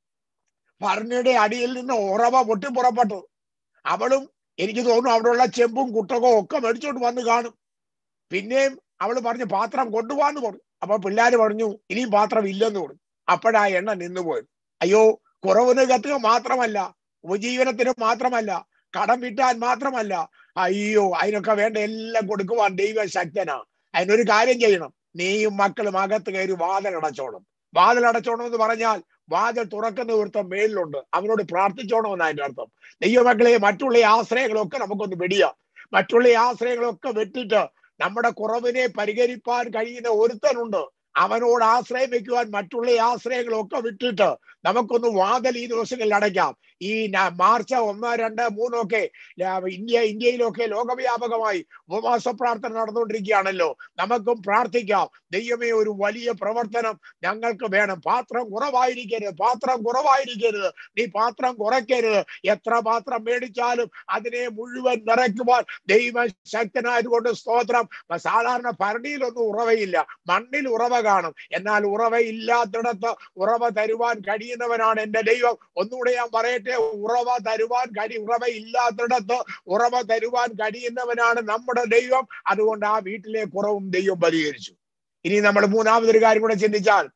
ഭരണിയുടെ അടിയിൽ നിന്ന് ഉറവ പൊട്ടി പുറപ്പെട്ടു അവളും എനിക്ക് തോന്നുന്നു അവിടെയുള്ള ചെമ്പും കുട്ടകവും ഒക്കെ മേടിച്ചോണ്ട് വന്ന് കാണും പിന്നെയും അവൾ പറഞ്ഞു പാത്രം കൊണ്ടുപോകാന്ന് പറഞ്ഞു അപ്പൊ പിള്ളേര് പറഞ്ഞു ഇനിയും പാത്രം ഇല്ലെന്ന് പറഞ്ഞു അപ്പോഴാ എണ്ണ നിന്നുപോയത് അയ്യോ കുറവിന് കത്തുക മാത്രമല്ല ഉപജീവനത്തിന് മാത്രമല്ല കടം വിട്ടാൻ മാത്രമല്ല അയ്യോ അതിനൊക്കെ വേണ്ട എല്ലാം കൊടുക്കുവാൻ ദൈവ ശക്തനാ അതിനൊരു കാര്യം ചെയ്യണം നീയും മക്കളും അകത്ത് കയറി വാതിലടച്ചോണം വാതിലടച്ചോണം എന്ന് പറഞ്ഞാൽ വാതിൽ തുറക്കുന്ന ഒരുത്തം മേളിലുണ്ട് അവനോട് പ്രാർത്ഥിച്ചോണമെന്ന് അതിന്റെ അർത്ഥം ദൈവമക്കളെ മറ്റുള്ള ആശ്രയങ്ങളൊക്കെ നമുക്കൊന്ന് വെടിയാം മറ്റുള്ള ആശ്രയങ്ങളൊക്കെ വെട്ടിട്ട് നമ്മുടെ കുറവിനെ പരിഹരിപ്പാൻ കഴിയുന്ന ഒരുത്തനുണ്ട് അവനോട് ആശ്രയം വെക്കുവാൻ മറ്റുള്ള ആശ്രയങ്ങളൊക്കെ വിട്ടിട്ട് നമുക്കൊന്ന് വാതിൽ ഈ ദിവസങ്ങളിൽ അടയ്ക്കാം ഈ ന- മാർച്ച് ഒന്ന് രണ്ട് മൂന്നൊക്കെ ല- ഇന്ത്യ ഇന്ത്യയിലൊക്കെ ലോകവ്യാപകമായി ഉപവാസ പ്രാർത്ഥന നടന്നുകൊണ്ടിരിക്കുകയാണല്ലോ നമുക്കും പ്രാർത്ഥിക്കാം ദൈവമേ ഒരു വലിയ പ്രവർത്തനം ഞങ്ങൾക്ക് വേണം പാത്രം കുറവായിരിക്കരുത് പാത്രം കുറവായിരിക്കരുത് നീ പാത്രം കുറയ്ക്കരുത് എത്ര പാത്രം മേടിച്ചാലും അതിനെ മുഴുവൻ നിറയ്ക്കുവാൻ ദൈവ ശക്തനായതുകൊണ്ട് സ്തോത്രം സാധാരണ ഭരണിയിലൊന്നും ഉറവയില്ല മണ്ണിൽ ഉറവ കാണും എന്നാൽ ഉറവയില്ലാത്തിടത്ത് ഉറവ തരുവാൻ കഴിയുന്നവനാണ് എന്റെ ദൈവം ഒന്നുകൂടെ ഞാൻ പറയട്ടെ ഉറവ തരുവാൻ കഴി ഉറവ ഇല്ലാത്തിടത്ത് ഉറവ തരുവാൻ കഴിയുന്നവനാണ് നമ്മുടെ ദൈവം അതുകൊണ്ട് ആ വീട്ടിലെ കുറവും ദൈവം പരിഹരിച്ചു ഇനി നമ്മൾ മൂന്നാമതൊരു കാര്യം കൂടെ ചിന്തിച്ചാൽ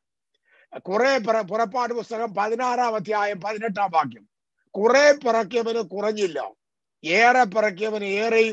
കുറെ പുറ- പുറപ്പാട് പുസ്തകം പതിനാറാം അധ്യായം പതിനെട്ടാം വാക്യം കുറെ പിറക്കിയവന് കുറഞ്ഞില്ല ഏറെ പിറക്കിയവന് ഏറെയും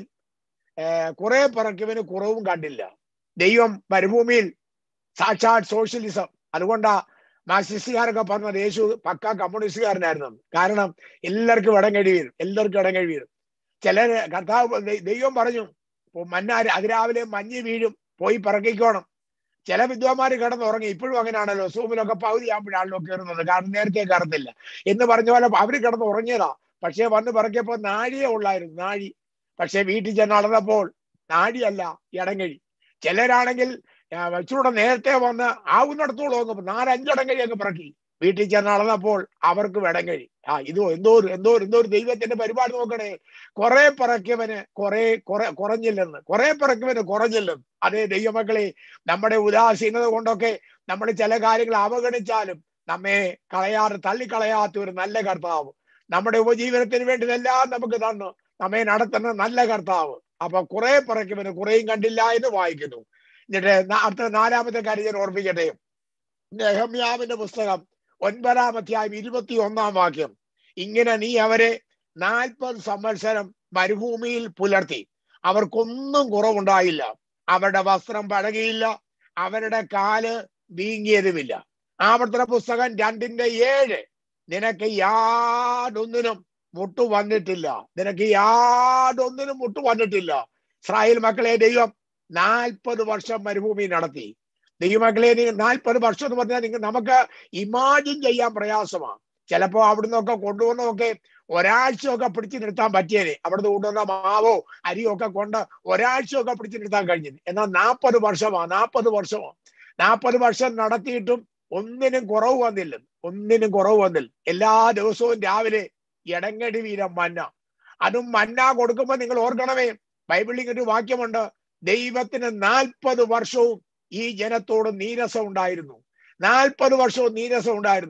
ഏർ കുറെ പിറക്കിയവന് കുറവും കണ്ടില്ല ദൈവം മരുഭൂമിയിൽ സാക്ഷാത് സോഷ്യലിസം അതുകൊണ്ടാ മാർക്സിസ്റ്റുകാരൊക്കെ പറഞ്ഞത് യേശു പക്ക കമ്മ്യൂണിസ്റ്റുകാരനായിരുന്നു കാരണം എല്ലാവർക്കും ഇടം കഴി വീഴും എല്ലാവർക്കും ഇടം കഴി വീഴും ചിലര് കർത്താവ് ദൈ- ദൈവം പറഞ്ഞു "ഇപ്പൊ മഞ്ഞ അതിരാവിലെ മഞ്ഞ് വീഴും പോയി പിറക്കിക്കോണം ചില വിദ്വാന്മാര് കിടന്നുറങ്ങി ഇപ്പോഴും അങ്ങനെയാണല്ലോ സൂമിലൊക്കെ പകുതി ആകുമ്പോഴാണല്ലോ കയറുന്നത് കാരണം നേരത്തെ കയറത്തില്ല എന്ന് പറഞ്ഞ പോലെ അവര് കിടന്ന് ഉറങ്ങിയതാ പക്ഷെ വന്ന് പറക്കിയപ്പോ നാഴിയേ ഉള്ളായിരുന്നു നാഴി പക്ഷെ വീട്ടിൽ ചെന്ന് നടന്നപ്പോൾ നാഴിയല്ല ഇടങ്ങഴി ചിലരാണെങ്കിൽ ആ, ഇച്ചിരൂടെ നേരത്തെ വന്ന് ആവുന്നിടത്തോളം അങ്ങ് നാലഞ്ചടങ്ങഴി അങ്ങ് പിറക്കി വീട്ടിൽ ചെന്ന് നടന്നപ്പോൾ അവർക്ക് ഇടങ്ങഴി ആ ഇത് എന്തോ ഒരു എന്തോ ഒരു എന്തോ ഒരു ദൈവത്തിന്റെ പരിപാടി നോക്കണേ കുറെ പിറക്കിയവന് കുറെ കുറെ കുറഞ്ഞില്ലെന്ന് കുറെ പിറക്കിയവന് കുറഞ്ഞില്ലെന്ന് അതേ ദൈവമക്കളെ നമ്മുടെ ഉദാസീനത കൊണ്ടൊക്കെ നമ്മൾ ചില കാര്യങ്ങൾ അവഗണിച്ചാലും നമ്മെ കളയാറ് തള്ളിക്കളയാത്ത ഒരു നല്ല കർത്താവ് നമ്മുടെ ഉപജീവനത്തിന് വേണ്ടി ഇതെല്ലാം നമുക്ക് തന്നു നമ്മെ നടത്തുന്ന നല്ല കർത്താവ് അപ്പൊ കുറെ പിറക്കിയവന് കുറേയും കണ്ടില്ല എന്ന് വായിക്കുന്നു എന്നിട്ട് ന- അടുത്ത നാലാമത്തെ കാര്യം ഞാൻ ഓർപ്പിക്കട്ടെ നെഹമ്യാവിന്റെ പുസ്തകം ഒൻപതാം അധ്യായം ഇരുപത്തി ഒന്നാം വാക്യം ഇങ്ങനെ നീ അവരെ നാൽപ്പത് സംവത്സരം മരുഭൂമിയിൽ പുലർത്തി അവർക്കൊന്നും കുറവുണ്ടായില്ല അവരുടെ വസ്ത്രം പഴകിയില്ല അവരുടെ കാല് വീങ്ങിയതുമില്ല ആവർത്തന പുസ്തകം രണ്ടിന്റെ ഏഴ് നിനക്ക് യാതൊന്നിനും മുട്ടു വന്നിട്ടില്ല നിനക്ക് യാതൊന്നിനും മുട്ടു വന്നിട്ടില്ല ഇസ്രായേൽ മക്കളെ ദൈവം നാൽപ്പത് വർഷം മരുഭൂമി നടത്തി ദൈവമക്കളെ നീ നാൽപ്പത് വർഷം എന്ന് പറഞ്ഞാൽ നിങ്ങൾ നമുക്ക് ഇമാജിൻ ചെയ്യാൻ പ്രയാസമാണ് ചിലപ്പോ അവിടുന്നൊക്കെ കൊണ്ടുവന്നൊക്കെ ഒരാഴ്ചയൊക്കെ പിടിച്ചു നിർത്താൻ പറ്റിയേനെ അവിടുന്ന് കൊണ്ടുവന്ന മാവോ അരിയോ ഒക്കെ കൊണ്ട് ഒരാഴ്ചയൊക്കെ പിടിച്ചു നിർത്താൻ കഴിഞ്ഞത് എന്നാൽ നാൽപ്പത് വർഷമാ നാൽപ്പത് വർഷമാ നാൽപ്പത് വർഷം നടത്തിയിട്ടും ഒന്നിനും കുറവ് വന്നില്ല ഒന്നിനും കുറവ് വന്നില്ല എല്ലാ ദിവസവും രാവിലെ ഇടങ്ങടി വീരം മന്ന അതും മന്ന കൊടുക്കുമ്പോ നിങ്ങൾ ഓർക്കണമേ ബൈബിളിൽ ഒരു വാക്യമുണ്ട് ദൈവത്തിന് നാൽപ്പത് വർഷവും ഈ ജനത്തോട് നീരസം ഉണ്ടായിരുന്നു നാൽപ്പത് വർഷവും നീരസം ഉണ്ടായിരുന്നു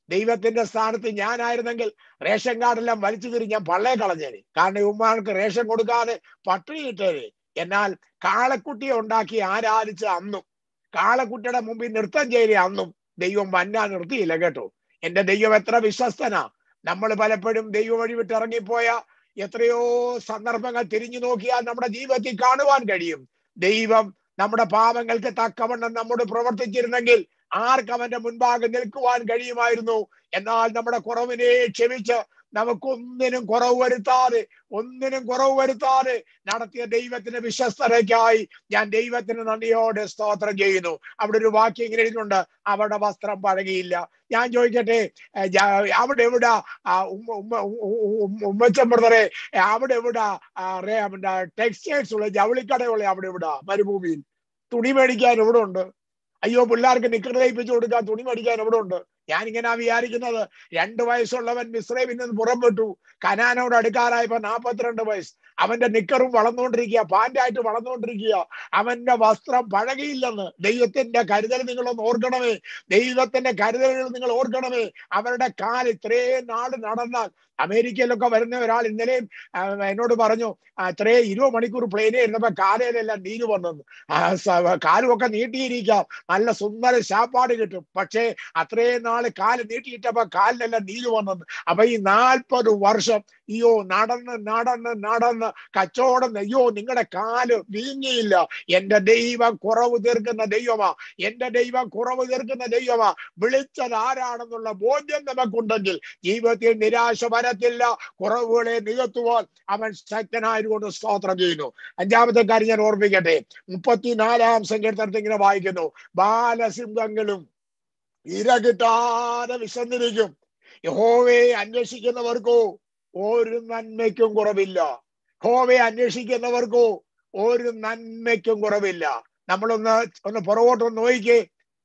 ദൈവത്തിന്റെ സ്ഥാനത്ത് ഞാനായിരുന്നെങ്കിൽ റേഷൻ കാർഡെല്ലാം വലിച്ചു കയറി ഞാൻ പള്ളയെ കളഞ്ഞേനെ കാരണം ഉമ്മാർക്ക് റേഷൻ കൊടുക്കാതെ പട്ടിണി കിട്ടേനെ എന്നാൽ കാളക്കുട്ടിയെ ഉണ്ടാക്കി ആരാധിച്ച അന്നും കാളക്കുട്ടിയുടെ മുമ്പിൽ നൃത്തം ചെയ്ത അന്നും ദൈവം വന്നാ നിർത്തിയില്ല കേട്ടോ എന്റെ ദൈവം എത്ര വിശ്വസ്തനാ നമ്മൾ പലപ്പോഴും ദൈവം വഴി വിട്ട് ഇറങ്ങിപ്പോയ എത്രയോ സന്ദർഭങ്ങൾ തിരിഞ്ഞു നോക്കിയാൽ നമ്മുടെ ജീവിതത്തിൽ കാണുവാൻ കഴിയും ദൈവം നമ്മുടെ പാപങ്ങൾക്ക് തക്കവണ്ണം നമ്മോട് പ്രവർത്തിച്ചിരുന്നെങ്കിൽ ആർക്ക് അവന്റെ മുൻപാകെ നിൽക്കുവാൻ കഴിയുമായിരുന്നു എന്നാൽ നമ്മുടെ കുറവിനെ ക്ഷമിച്ച് നമുക്കൊന്നിനും കുറവ് വരുത്താതെ ഒന്നിനും കുറവ് വരുത്താതെ നടത്തിയ ദൈവത്തിന്റെ വിശ്വസ്തതയ്ക്കായി ഞാൻ ദൈവത്തിന് നന്ദിയോടെ സ്തോത്രം ചെയ്യുന്നു അവിടെ ഒരു വാക്യം ഇങ്ങനെ എഴുതിയിട്ടുണ്ട് അവിടെ വസ്ത്രം പഴകിയില്ല ഞാൻ ചോദിക്കട്ടെ ഏ, ജാ- അവിടെ എവിടാ ആ, ഉമ്മ ഉമ്മ ഉമ്മച്ചൻ ബ്രദറെ അവിടെ എവിടാ ടെക്സ്റ്റൈൽസ് ഉള്ള ജവളിക്കടയുള്ള അവിടെ എവിടാ മരുഭൂമിയിൽ തുണി മേടിക്കാൻ എവിടെ ഉണ്ട് അയ്യോ പിള്ളേർക്ക് നിക്കർ തയ്പ്പിച്ചു കൊടുക്കാൻ തുണി മേടിക്കാൻ എവിടെ ഉണ്ട് ഞാൻ ഇങ്ങനെ വിചാരിക്കുന്നത് രണ്ട് വയസ്സുള്ളവൻ മിശ്രമിൽ നിന്ന് പുറപ്പെട്ടു കനാനോട് അടുക്കാറായപ്പോ നാപ്പത്തിരണ്ട് വയസ്സ് അവന്റെ നിക്കറും വളർന്നുകൊണ്ടിരിക്കുക പാൻറ്റായിട്ട് വളർന്നുകൊണ്ടിരിക്കുക അവന്റെ വസ്ത്രം പഴകിയില്ലെന്ന് ദൈവത്തിന്റെ കരുതൽ നിങ്ങളൊന്ന് ഓർക്കണമേ ദൈവത്തിന്റെ കരുതലുകൾ നിങ്ങൾ ഓർക്കണമേ അവരുടെ കാൽ ഇത്രയും നാട് നടന്നാൽ അമേരിക്കയിലൊക്കെ വരുന്ന ഒരാൾ ഇന്നലെയും ആ, എന്നോട് പറഞ്ഞു ആ, ഇത്രയും ഇരുപത് മണിക്കൂർ പ്ലെയിനിൽ ഇരുന്നപ്പോ കാലയിലെല്ലാം നീര് വന്നെന്ന് ആ, സ- കാലുമൊക്കെ നീട്ടിയിരിക്കാം നല്ല സുന്ദര ശാപ്പാട് കിട്ടും പക്ഷേ അത്രയും നാള് കാല് നീട്ടിയിട്ടപ്പോ കാലിനെല്ലാം നീര് വന്നെന്ന് അപ്പൊ ഈ നാൽപ്പത് വർഷം അയ്യോ നടന്ന് നടന്ന് നടന്ന് കച്ചവടം അയ്യോ നിങ്ങളുടെ കാല് വീങ്ങിയില്ല എന്റെ ദൈവം കുറവ് തീർക്കുന്ന ദൈവമാ എന്റെ ദൈവം കുറവ് തീർക്കുന്ന ദൈവമാ വിളിച്ചത് ആരാണെന്നുള്ള ബോധ്യം നമുക്കുണ്ടെങ്കിൽ ജീവിതത്തിൽ നിരാശ വരത്തില്ല കുറവുകളെ നികത്തുവാൻ അവൻ ശക്തനായതുകൊണ്ട് സ്തോത്രം ചെയ്യുന്നു അഞ്ചാമത്തെ കാര്യം ഞാൻ ഓർമ്മിക്കട്ടെ മുപ്പത്തിനാലാം സങ്കീർത്തനത്തിൽ ഇങ്ങനെ വായിക്കുന്നു ബാലസിംഹങ്ങളും ഇര കിട്ടാതെ വിശന്നിരിക്കും യഹോവയെ അന്വേഷിക്കുന്നവർക്കോ ഒരു നന്മയ്ക്കും കുറവില്ല യഹോവയെ അന്വേഷിക്കുന്നവർക്കോ ഒരു നന്മയ്ക്കും കുറവില്ല നമ്മളൊന്ന് ഒന്ന് പുറകോട്ടൊന്ന് നോക്കിക്കേ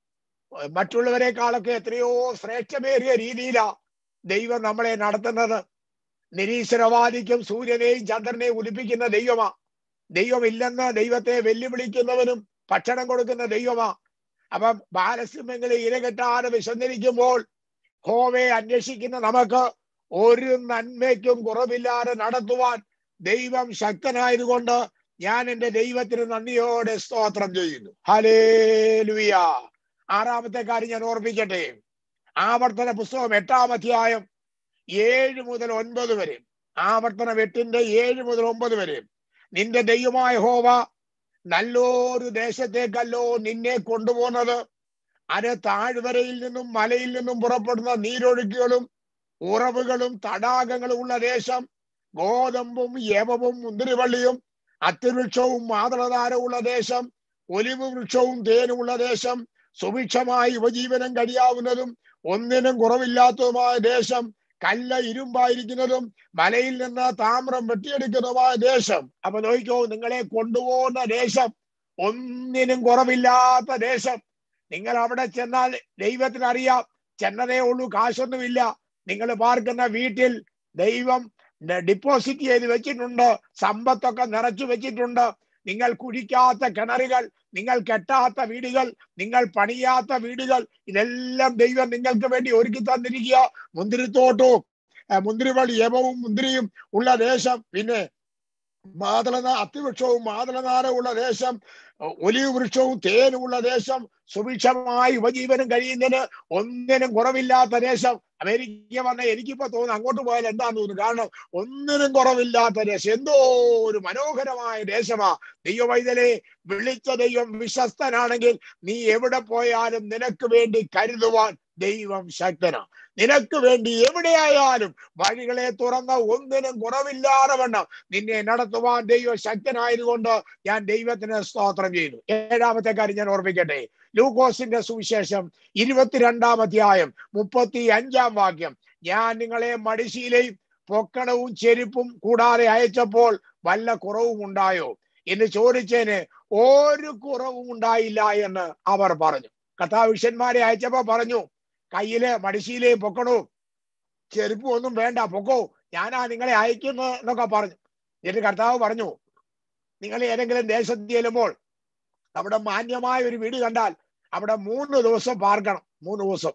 മറ്റുള്ളവരെക്കാളൊക്കെ എത്രയോ ശ്രേഷ്ഠമേറിയ രീതിയിലാ ദൈവം നമ്മളെ നടത്തുന്നത് നിരീശ്വരവാദിക്കും സൂര്യനെയും ചന്ദ്രനെയും ഉദിപ്പിക്കുന്ന ദൈവമാ ദൈവമില്ലെന്ന് ദൈവത്തെ വെല്ലുവിളിക്കുന്നവനും ഭക്ഷണം കൊടുക്കുന്ന ദൈവമാ അപ്പം ബാലസിംഹങ്ങളെ ഇരകെട്ടാതെ വിശന്നിരിക്കുമ്പോൾ ഹോവയെ അന്വേഷിക്കുന്ന നമുക്ക് ഒരു നന്മയ്ക്കും കുറവില്ലാതെ നടത്തുവാൻ ദൈവം ശക്തനായതുകൊണ്ട് ഞാൻ എൻ്റെ ദൈവത്തിന് നന്ദിയോടെ സ്തോത്രം ചെയ്യുന്നു ഹലേ ലുയ ആറാമത്തെ കാര്യം ഞാൻ ഓർപ്പിക്കട്ടെ ആവർത്തന പുസ്തകം എട്ടാം അധ്യായം ഏഴ് മുതൽ ഒൻപത് വരെ ആവർത്തനം എട്ടിന്റെ ഏഴ് മുതൽ ഒമ്പത് വരെ നിന്റെ ദൈവമായ ഹോവ നല്ലൊരു ദേശത്തേക്കല്ലോ നിന്നെ കൊണ്ടുപോകുന്നത് അത് താഴ്വരയിൽ നിന്നും മലയിൽ നിന്നും പുറപ്പെടുന്ന നീരൊഴുക്കുകളും ഉറവുകളും തടാകങ്ങളും ഉള്ള ദേശം ഗോതമ്പും യവവും മുന്തിരിവള്ളിയും അത്തിവൃക്ഷവും മാതളതാരമുള്ള ദേശം ഒലിവ് വൃക്ഷവും തേനുമുള്ള ദേശം സുഭിക്ഷമായി ഉപജീവനം കഴിയാവുന്നതും ഒന്നിനും കുറവില്ലാത്തതുമായ ദേശം കല്ല ഇരുമ്പായിരിക്കുന്നതും മലയിൽ നിന്ന് താമ്രം വെട്ടിയെടുക്കുന്നതുമായ ദേശം അപ്പൊ നോക്കിക്കോ നിങ്ങളെ കൊണ്ടുപോകുന്ന ദേശം ഒന്നിനും കുറവില്ലാത്ത ദേശം നിങ്ങൾ അവിടെ ചെന്നാൽ ദൈവത്തിന് അറിയാം ചെന്നതേ ഉള്ളൂ കാശൊന്നുമില്ല നിങ്ങൾ പാർക്കുന്ന വീട്ടിൽ ദൈവം ഡിപ്പോസിറ്റ് ചെയ്ത് വെച്ചിട്ടുണ്ട് സമ്പത്തൊക്കെ നിറച്ചു വെച്ചിട്ടുണ്ട് നിങ്ങൾ കുഴിക്കാത്ത കിണറുകൾ നിങ്ങൾ കെട്ടാത്ത വീടുകൾ നിങ്ങൾ പണിയാത്ത വീടുകൾ ഇതെല്ലാം ദൈവം നിങ്ങൾക്ക് വേണ്ടി ഒരുക്കി തന്നിരിക്കുക മുന്തിരിത്തോട്ടവും ആ, മുന്തിരിവള്ളി യവവും മുന്തിരിയും ഉള്ള ദേശം പിന്നെ മാതളന അത്തിവൃക്ഷവും മാതളനാരമുള്ള ദേശം ഒലിവ് വൃക്ഷവും തേനുമുള്ള ദേശം സുഭിക്ഷമായി ഉപജീവനം കഴിയുന്നതിന് ഒന്നിനും കുറവില്ലാത്ത ദേശം അമേരിക്ക വന്ന എനിക്കിപ്പോ തോന്നുന്നു അങ്ങോട്ട് പോയാൽ എന്താന്ന് തോന്നുന്നു കാരണം ഒന്നിനും കുറവില്ലാത്ത ദേശം എന്തോ ഒരു മനോഹരമായ ദേശമാ ദൈവവൈതലെ വിളിച്ച ദൈവം വിശ്വസ്തനാണെങ്കിൽ നീ എവിടെ പോയാലും നിനക്ക് വേണ്ടി കരുതുവാൻ ദൈവം ശക്തനാ നിനക്ക് വേണ്ടി എവിടെയായാലും വഴികളെ തുറന്ന ഒന്നിനും കുറവില്ലാതെ വണ്ണം നിന്നെ നടത്തുവാൻ ദൈവം ശക്തനായതുകൊണ്ട് ഞാൻ ദൈവത്തിന് സ്തോത്രം ചെയ്യുന്നു ഏഴാമത്തെ കാര്യം ഞാൻ ഓർമ്മിക്കട്ടെ ലൂക്കോസിന്റെ സുവിശേഷം ഇരുപത്തിരണ്ടാം അധ്യായം മുപ്പത്തി അഞ്ചാം വാക്യം ഞാൻ നിങ്ങളെ മടിശീലയും പൊക്കണവും ചെരുപ്പും കൂടാതെ അയച്ചപ്പോൾ വല്ല കുറവും ഉണ്ടായോ എന്ന് ചോദിച്ചതിന് ഒരു കുറവും ഉണ്ടായില്ല എന്ന് അവർ പറഞ്ഞു കഥാവിഷ്യന്മാരെ അയച്ചപ്പോ പറഞ്ഞു കയ്യില് മടിശീലയും പൊക്കണവും ചെരുപ്പും ഒന്നും വേണ്ട പൊക്കോ ഞാനാ നിങ്ങളെ അയക്കുന്നു എന്നൊക്കെ പറഞ്ഞു എന്നിട്ട് കർത്താവ് പറഞ്ഞു നിങ്ങൾ ഏതെങ്കിലും ദേശത്ത് ചെല്ലുമ്പോൾ അവിടെ മാന്യമായ ഒരു വീട് കണ്ടാൽ അവിടെ മൂന്ന് ദിവസം പാർക്കണം മൂന്ന് ദിവസം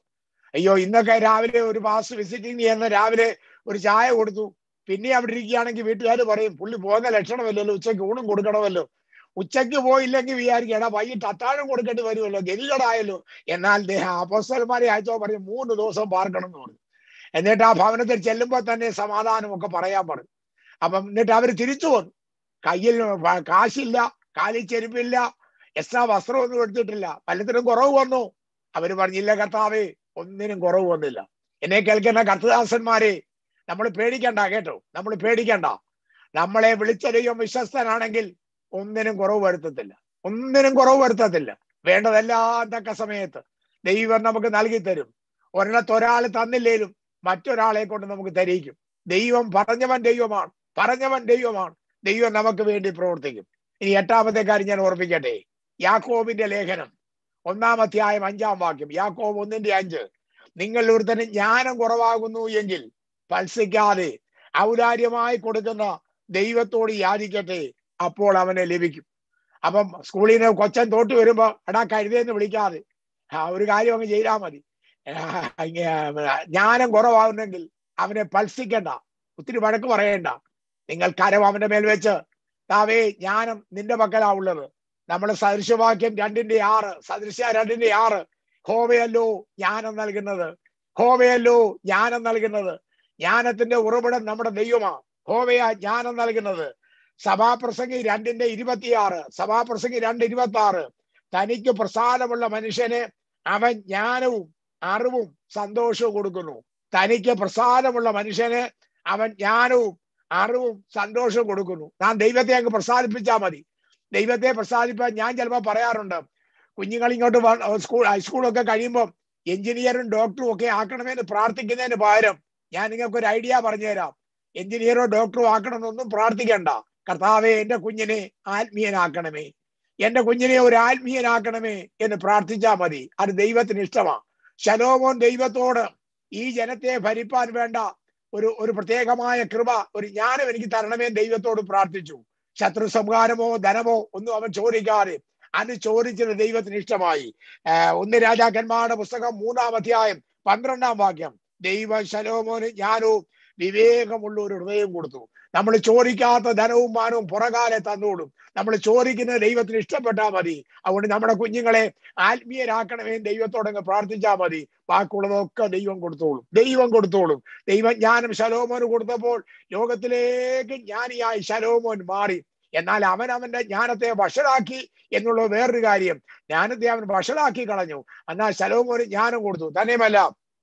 അയ്യോ ഇന്നൊക്കെ രാവിലെ ഒരു പാസ് വിസിറ്റിംഗ് ചെയ്യുന്ന രാവിലെ ഒരു ചായ കൊടുത്തു പിന്നെ അവിടെ ഇരിക്കുകയാണെങ്കിൽ വീട്ടുകാർ പറയും പുള്ളി പോകുന്ന ലക്ഷണമല്ലല്ലോ ഉച്ചയ്ക്ക് ഊണും കൊടുക്കണമല്ലോ ഉച്ചയ്ക്ക് പോയില്ലെങ്കിൽ വിചാരിക്കും എടാ വൈകിട്ട് അത്താഴം കൊടുക്കേണ്ടി വരുമല്ലോ ഗതികടായല്ലോ എന്നാൽ ദേഹം അപ്പോസ്റ്റലന്മാരെ അയച്ചോ പറയും മൂന്ന് ദിവസം പാർക്കണം എന്ന് പറഞ്ഞു എന്നിട്ട് ആ ഭവനത്തിൽ ചെല്ലുമ്പോൾ തന്നെ സമാധാനമൊക്കെ പറയാൻ പറഞ്ഞു അപ്പം എന്നിട്ട് അവർ തിരിച്ചു വന്നു കയ്യിൽ വ- കാശില്ല കാലിൽ ചെരുപ്പില്ല എക്സ്ട്രാ വസ്ത്രമൊന്നും എടുത്തിട്ടില്ല പലത്തിനും കുറവ് വന്നു അവര് പറഞ്ഞില്ല കർത്താവേ ഒന്നിനും കുറവ് വന്നില്ല എന്നെ കേൾക്കുന്ന കർത്തദാസന്മാരെ നമ്മൾ പേടിക്കണ്ട കേട്ടോ നമ്മൾ പേടിക്കണ്ട നമ്മളെ വിളിച്ച ദൈവം വിശ്വസ്തനാണെങ്കിൽ ഒന്നിനും കുറവ് വരുത്തത്തില്ല ഒന്നിനും കുറവ് വരുത്തത്തില്ല വേണ്ടതെല്ലാം തക്ക സമയത്ത് ദൈവം നമുക്ക് നൽകി തരും ഒരിടത്ത് ഒരാൾ തന്നില്ലേലും മറ്റൊരാളെ കൊണ്ട് നമുക്ക് തരിക്കും ദൈവം പറഞ്ഞവൻ ദൈവമാണ് പറഞ്ഞവൻ ദൈവമാണ് ദൈവം നമുക്ക് വേണ്ടി പ്രവർത്തിക്കും ഇനി എട്ടാമത്തെ കാര്യം ഞാൻ ഓർപ്പിക്കട്ടെ യാക്കോബിന്റെ ലേഖനം ഒന്നാം അധ്യായം അഞ്ചാം വാക്യം യാക്കോബ് ഒന്നിന്റെ അഞ്ച് നിങ്ങൾ ഒരുത്തന് ജ്ഞാനം കുറവാകുന്നു എങ്കിൽ പത്സിക്കാതെ ഔദാര്യമായി കൊടുക്കുന്ന ദൈവത്തോട് യാചിക്കട്ടെ അപ്പോൾ അവനെ ലഭിക്കും അപ്പം സ്കൂളിൽ നിന്ന് കൊച്ചൻ തോട്ട് വരുമ്പോ എടാ കഴുതേന്ന് വിളിക്കാതെ ആ ഒരു കാര്യം അങ്ങ് ചെയ്താൽ മതി ആ, ഇങ്ങ- ജ്ഞാനം കുറവാകുന്നെങ്കിൽ അവനെ പത്സിക്കണ്ട ഒത്തിരി വഴക്ക് പറയണ്ട നിങ്ങൾ കരം അവന്റെ മേൽ വെച്ച് താവേ ജ്ഞാനം നിന്റെ പക്കലാ ഉള്ളത് നമ്മുടെ സദൃശവാക്യം രണ്ടിന്റെ ആറ് സദൃശ രണ്ടിന്റെ ആറ് ഹോവയല്ലോ ജ്ഞാനം നൽകുന്നത് ഹോവയല്ലോ ജ്ഞാനം നൽകുന്നത് ജ്ഞാനത്തിന്റെ ഉറവിടം നമ്മുടെ ദൈവമാ ഹോവയാ ജ്ഞാനം നൽകുന്നത് സഭാപ്രസംഗി രണ്ടിന്റെ ഇരുപത്തിയാറ് സഭാപ്രസംഗി രണ്ട് ഇരുപത്തി ആറ് തനിക്ക് പ്രസാദമുള്ള മനുഷ്യന് അവൻ ജ്ഞാനവും അറിവും സന്തോഷവും കൊടുക്കുന്നു തനിക്ക് പ്രസാദമുള്ള മനുഷ്യന് അവൻ ജ്ഞാനവും അറിവും സന്തോഷവും കൊടുക്കുന്നു നാം ദൈവത്തെ അങ്ങ് പ്രസാദിപ്പിച്ചാൽ മതി ദൈവത്തെ പ്രസാദിപ്പാൻ ഞാൻ ചിലപ്പോൾ പറയാറുണ്ട് കുഞ്ഞുങ്ങൾ ഇങ്ങോട്ട് വ- സ്കൂൾ ഹൈസ്കൂളൊക്കെ കഴിയുമ്പോൾ എഞ്ചിനീയറും ഡോക്ടറും ഒക്കെ ആക്കണമെന്ന് പ്രാർത്ഥിക്കുന്നതിന് പകരം ഞാൻ നിങ്ങൾക്ക് ഒരു ഐഡിയ പറഞ്ഞുതരാം എഞ്ചിനീയറോ ഡോക്ടറോ ആക്കണമെന്നൊന്നും പ്രാർത്ഥിക്കണ്ട കർത്താവെ എന്റെ കുഞ്ഞിനെ ആത്മീയനാക്കണമേ എന്റെ കുഞ്ഞിനെ ഒരു ആത്മീയനാക്കണമേ എന്ന് പ്രാർത്ഥിച്ചാൽ മതി അത് ദൈവത്തിന് ഇഷ്ടമാ ശലോമോൻ ദൈവത്തോട് ഈ ജനത്തെ ഭരിപ്പാൻ വേണ്ട ഒരു ഒരു പ്രത്യേകമായ കൃപ ഒരു ജ്ഞാനം എനിക്ക് തരണമേ എന്ന് ദൈവത്തോട് പ്രാർത്ഥിച്ചു ശത്രു സംഹാരമോ ധനമോ ഒന്നും അവൻ ചോദിക്കാതെ അത് ചോദിച്ചത് ദൈവത്തിന് ഇഷ്ടമായി ആഹ് ഒന്ന് രാജാക്കന്മാരുടെ പുസ്തകം മൂന്നാം അധ്യായം പന്ത്രണ്ടാം വാക്യം ദൈവം ശലോമോന് ജ്ഞാനവും വിവേകമുള്ള ഒരു ഹൃദയം കൊടുത്തു നമ്മൾ ചോദിക്കാത്ത ധനവും മാനവും പുറകാലെ തന്നോടും നമ്മൾ ചോദിക്കുന്നത് ദൈവത്തിന് ഇഷ്ടപ്പെട്ടാൽ മതി അതുകൊണ്ട് നമ്മുടെ കുഞ്ഞുങ്ങളെ ആത്മീയരാക്കണമേ എന്ന് ദൈവത്തോടങ്ങ് പ്രാർത്ഥിച്ചാൽ മതി ബാക്കിയുള്ളതൊക്കെ ദൈവം കൊടുത്തോളും ദൈവം കൊടുത്തോളും ദൈവജ്ഞാനം ശലോമോന് കൊടുത്തപ്പോൾ ലോകത്തിലേക്ക് ജ്ഞാനിയായി ശലോമോൻ മാറി എന്നാൽ അവൻ അവന്റെ ജ്ഞാനത്തെ വഷളാക്കി എന്നുള്ള വേറൊരു കാര്യം ജ്ഞാനത്തെ അവൻ വഷളാക്കി കളഞ്ഞു എന്നാൽ ശലോമോന് ജ്ഞാനം കൊടുത്തു തന്നെയുമല്ല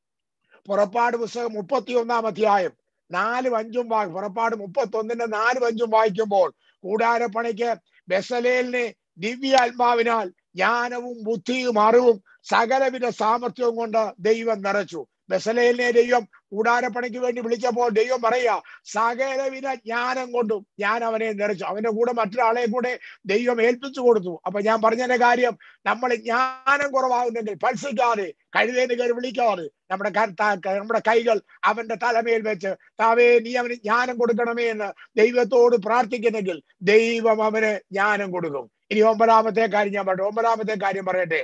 പുറപ്പാട് പുസ്തകം മുപ്പത്തി ഒന്നാം അധ്യായം നാലും അഞ്ചും വാ പുറപ്പാട് മുപ്പത്തി ഒന്നിന്റെ നാലും അഞ്ചും വായിക്കുമ്പോൾ കൂടാരപ്പണിക്ക് ബെസലേലിനെ ദിവ്യാത്മാവിനാൽ ജ്ഞാനവും ബുദ്ധിയും അറിവും സകലവിധ സാമർഥ്യവും കൊണ്ട് ദൈവം നിറച്ചു ബെസലേലിനെ ദൈവം കൂടാരപ്പണിക്ക് വേണ്ടി വിളിച്ചപ്പോൾ ദൈവം പറയാ സകലവിധ ജ്ഞാനം കൊണ്ടും ഞാൻ അവനെ നിറച്ചു അവന്റെ കൂടെ മറ്റൊരാളെ കൂടെ ദൈവം ഏൽപ്പിച്ചു കൊടുത്തു അപ്പൊ ഞാൻ പറഞ്ഞതിന്റെ കാര്യം നമ്മൾ ജ്ഞാനം കുറവാകുന്നെങ്കിൽ പത്സിക്കാതെ കഴുതേന്ന് കയറി വിളിക്കാതെ നമ്മുടെ ക- ത- നമ്മുടെ കൈകൾ അവന്റെ തലമേൽ വെച്ച് താവേ നീ അവന് ജ്ഞാനം കൊടുക്കണമേ എന്ന് ദൈവത്തോട് പ്രാർത്ഥിക്കുന്നെങ്കിൽ ദൈവം അവന് ജ്ഞാനം കൊടുക്കും ഇനി ഒമ്പതാമത്തെ കാര്യം ഞാൻ പറയട്ടെ ഒമ്പതാമത്തെ കാര്യം പറയട്ടെ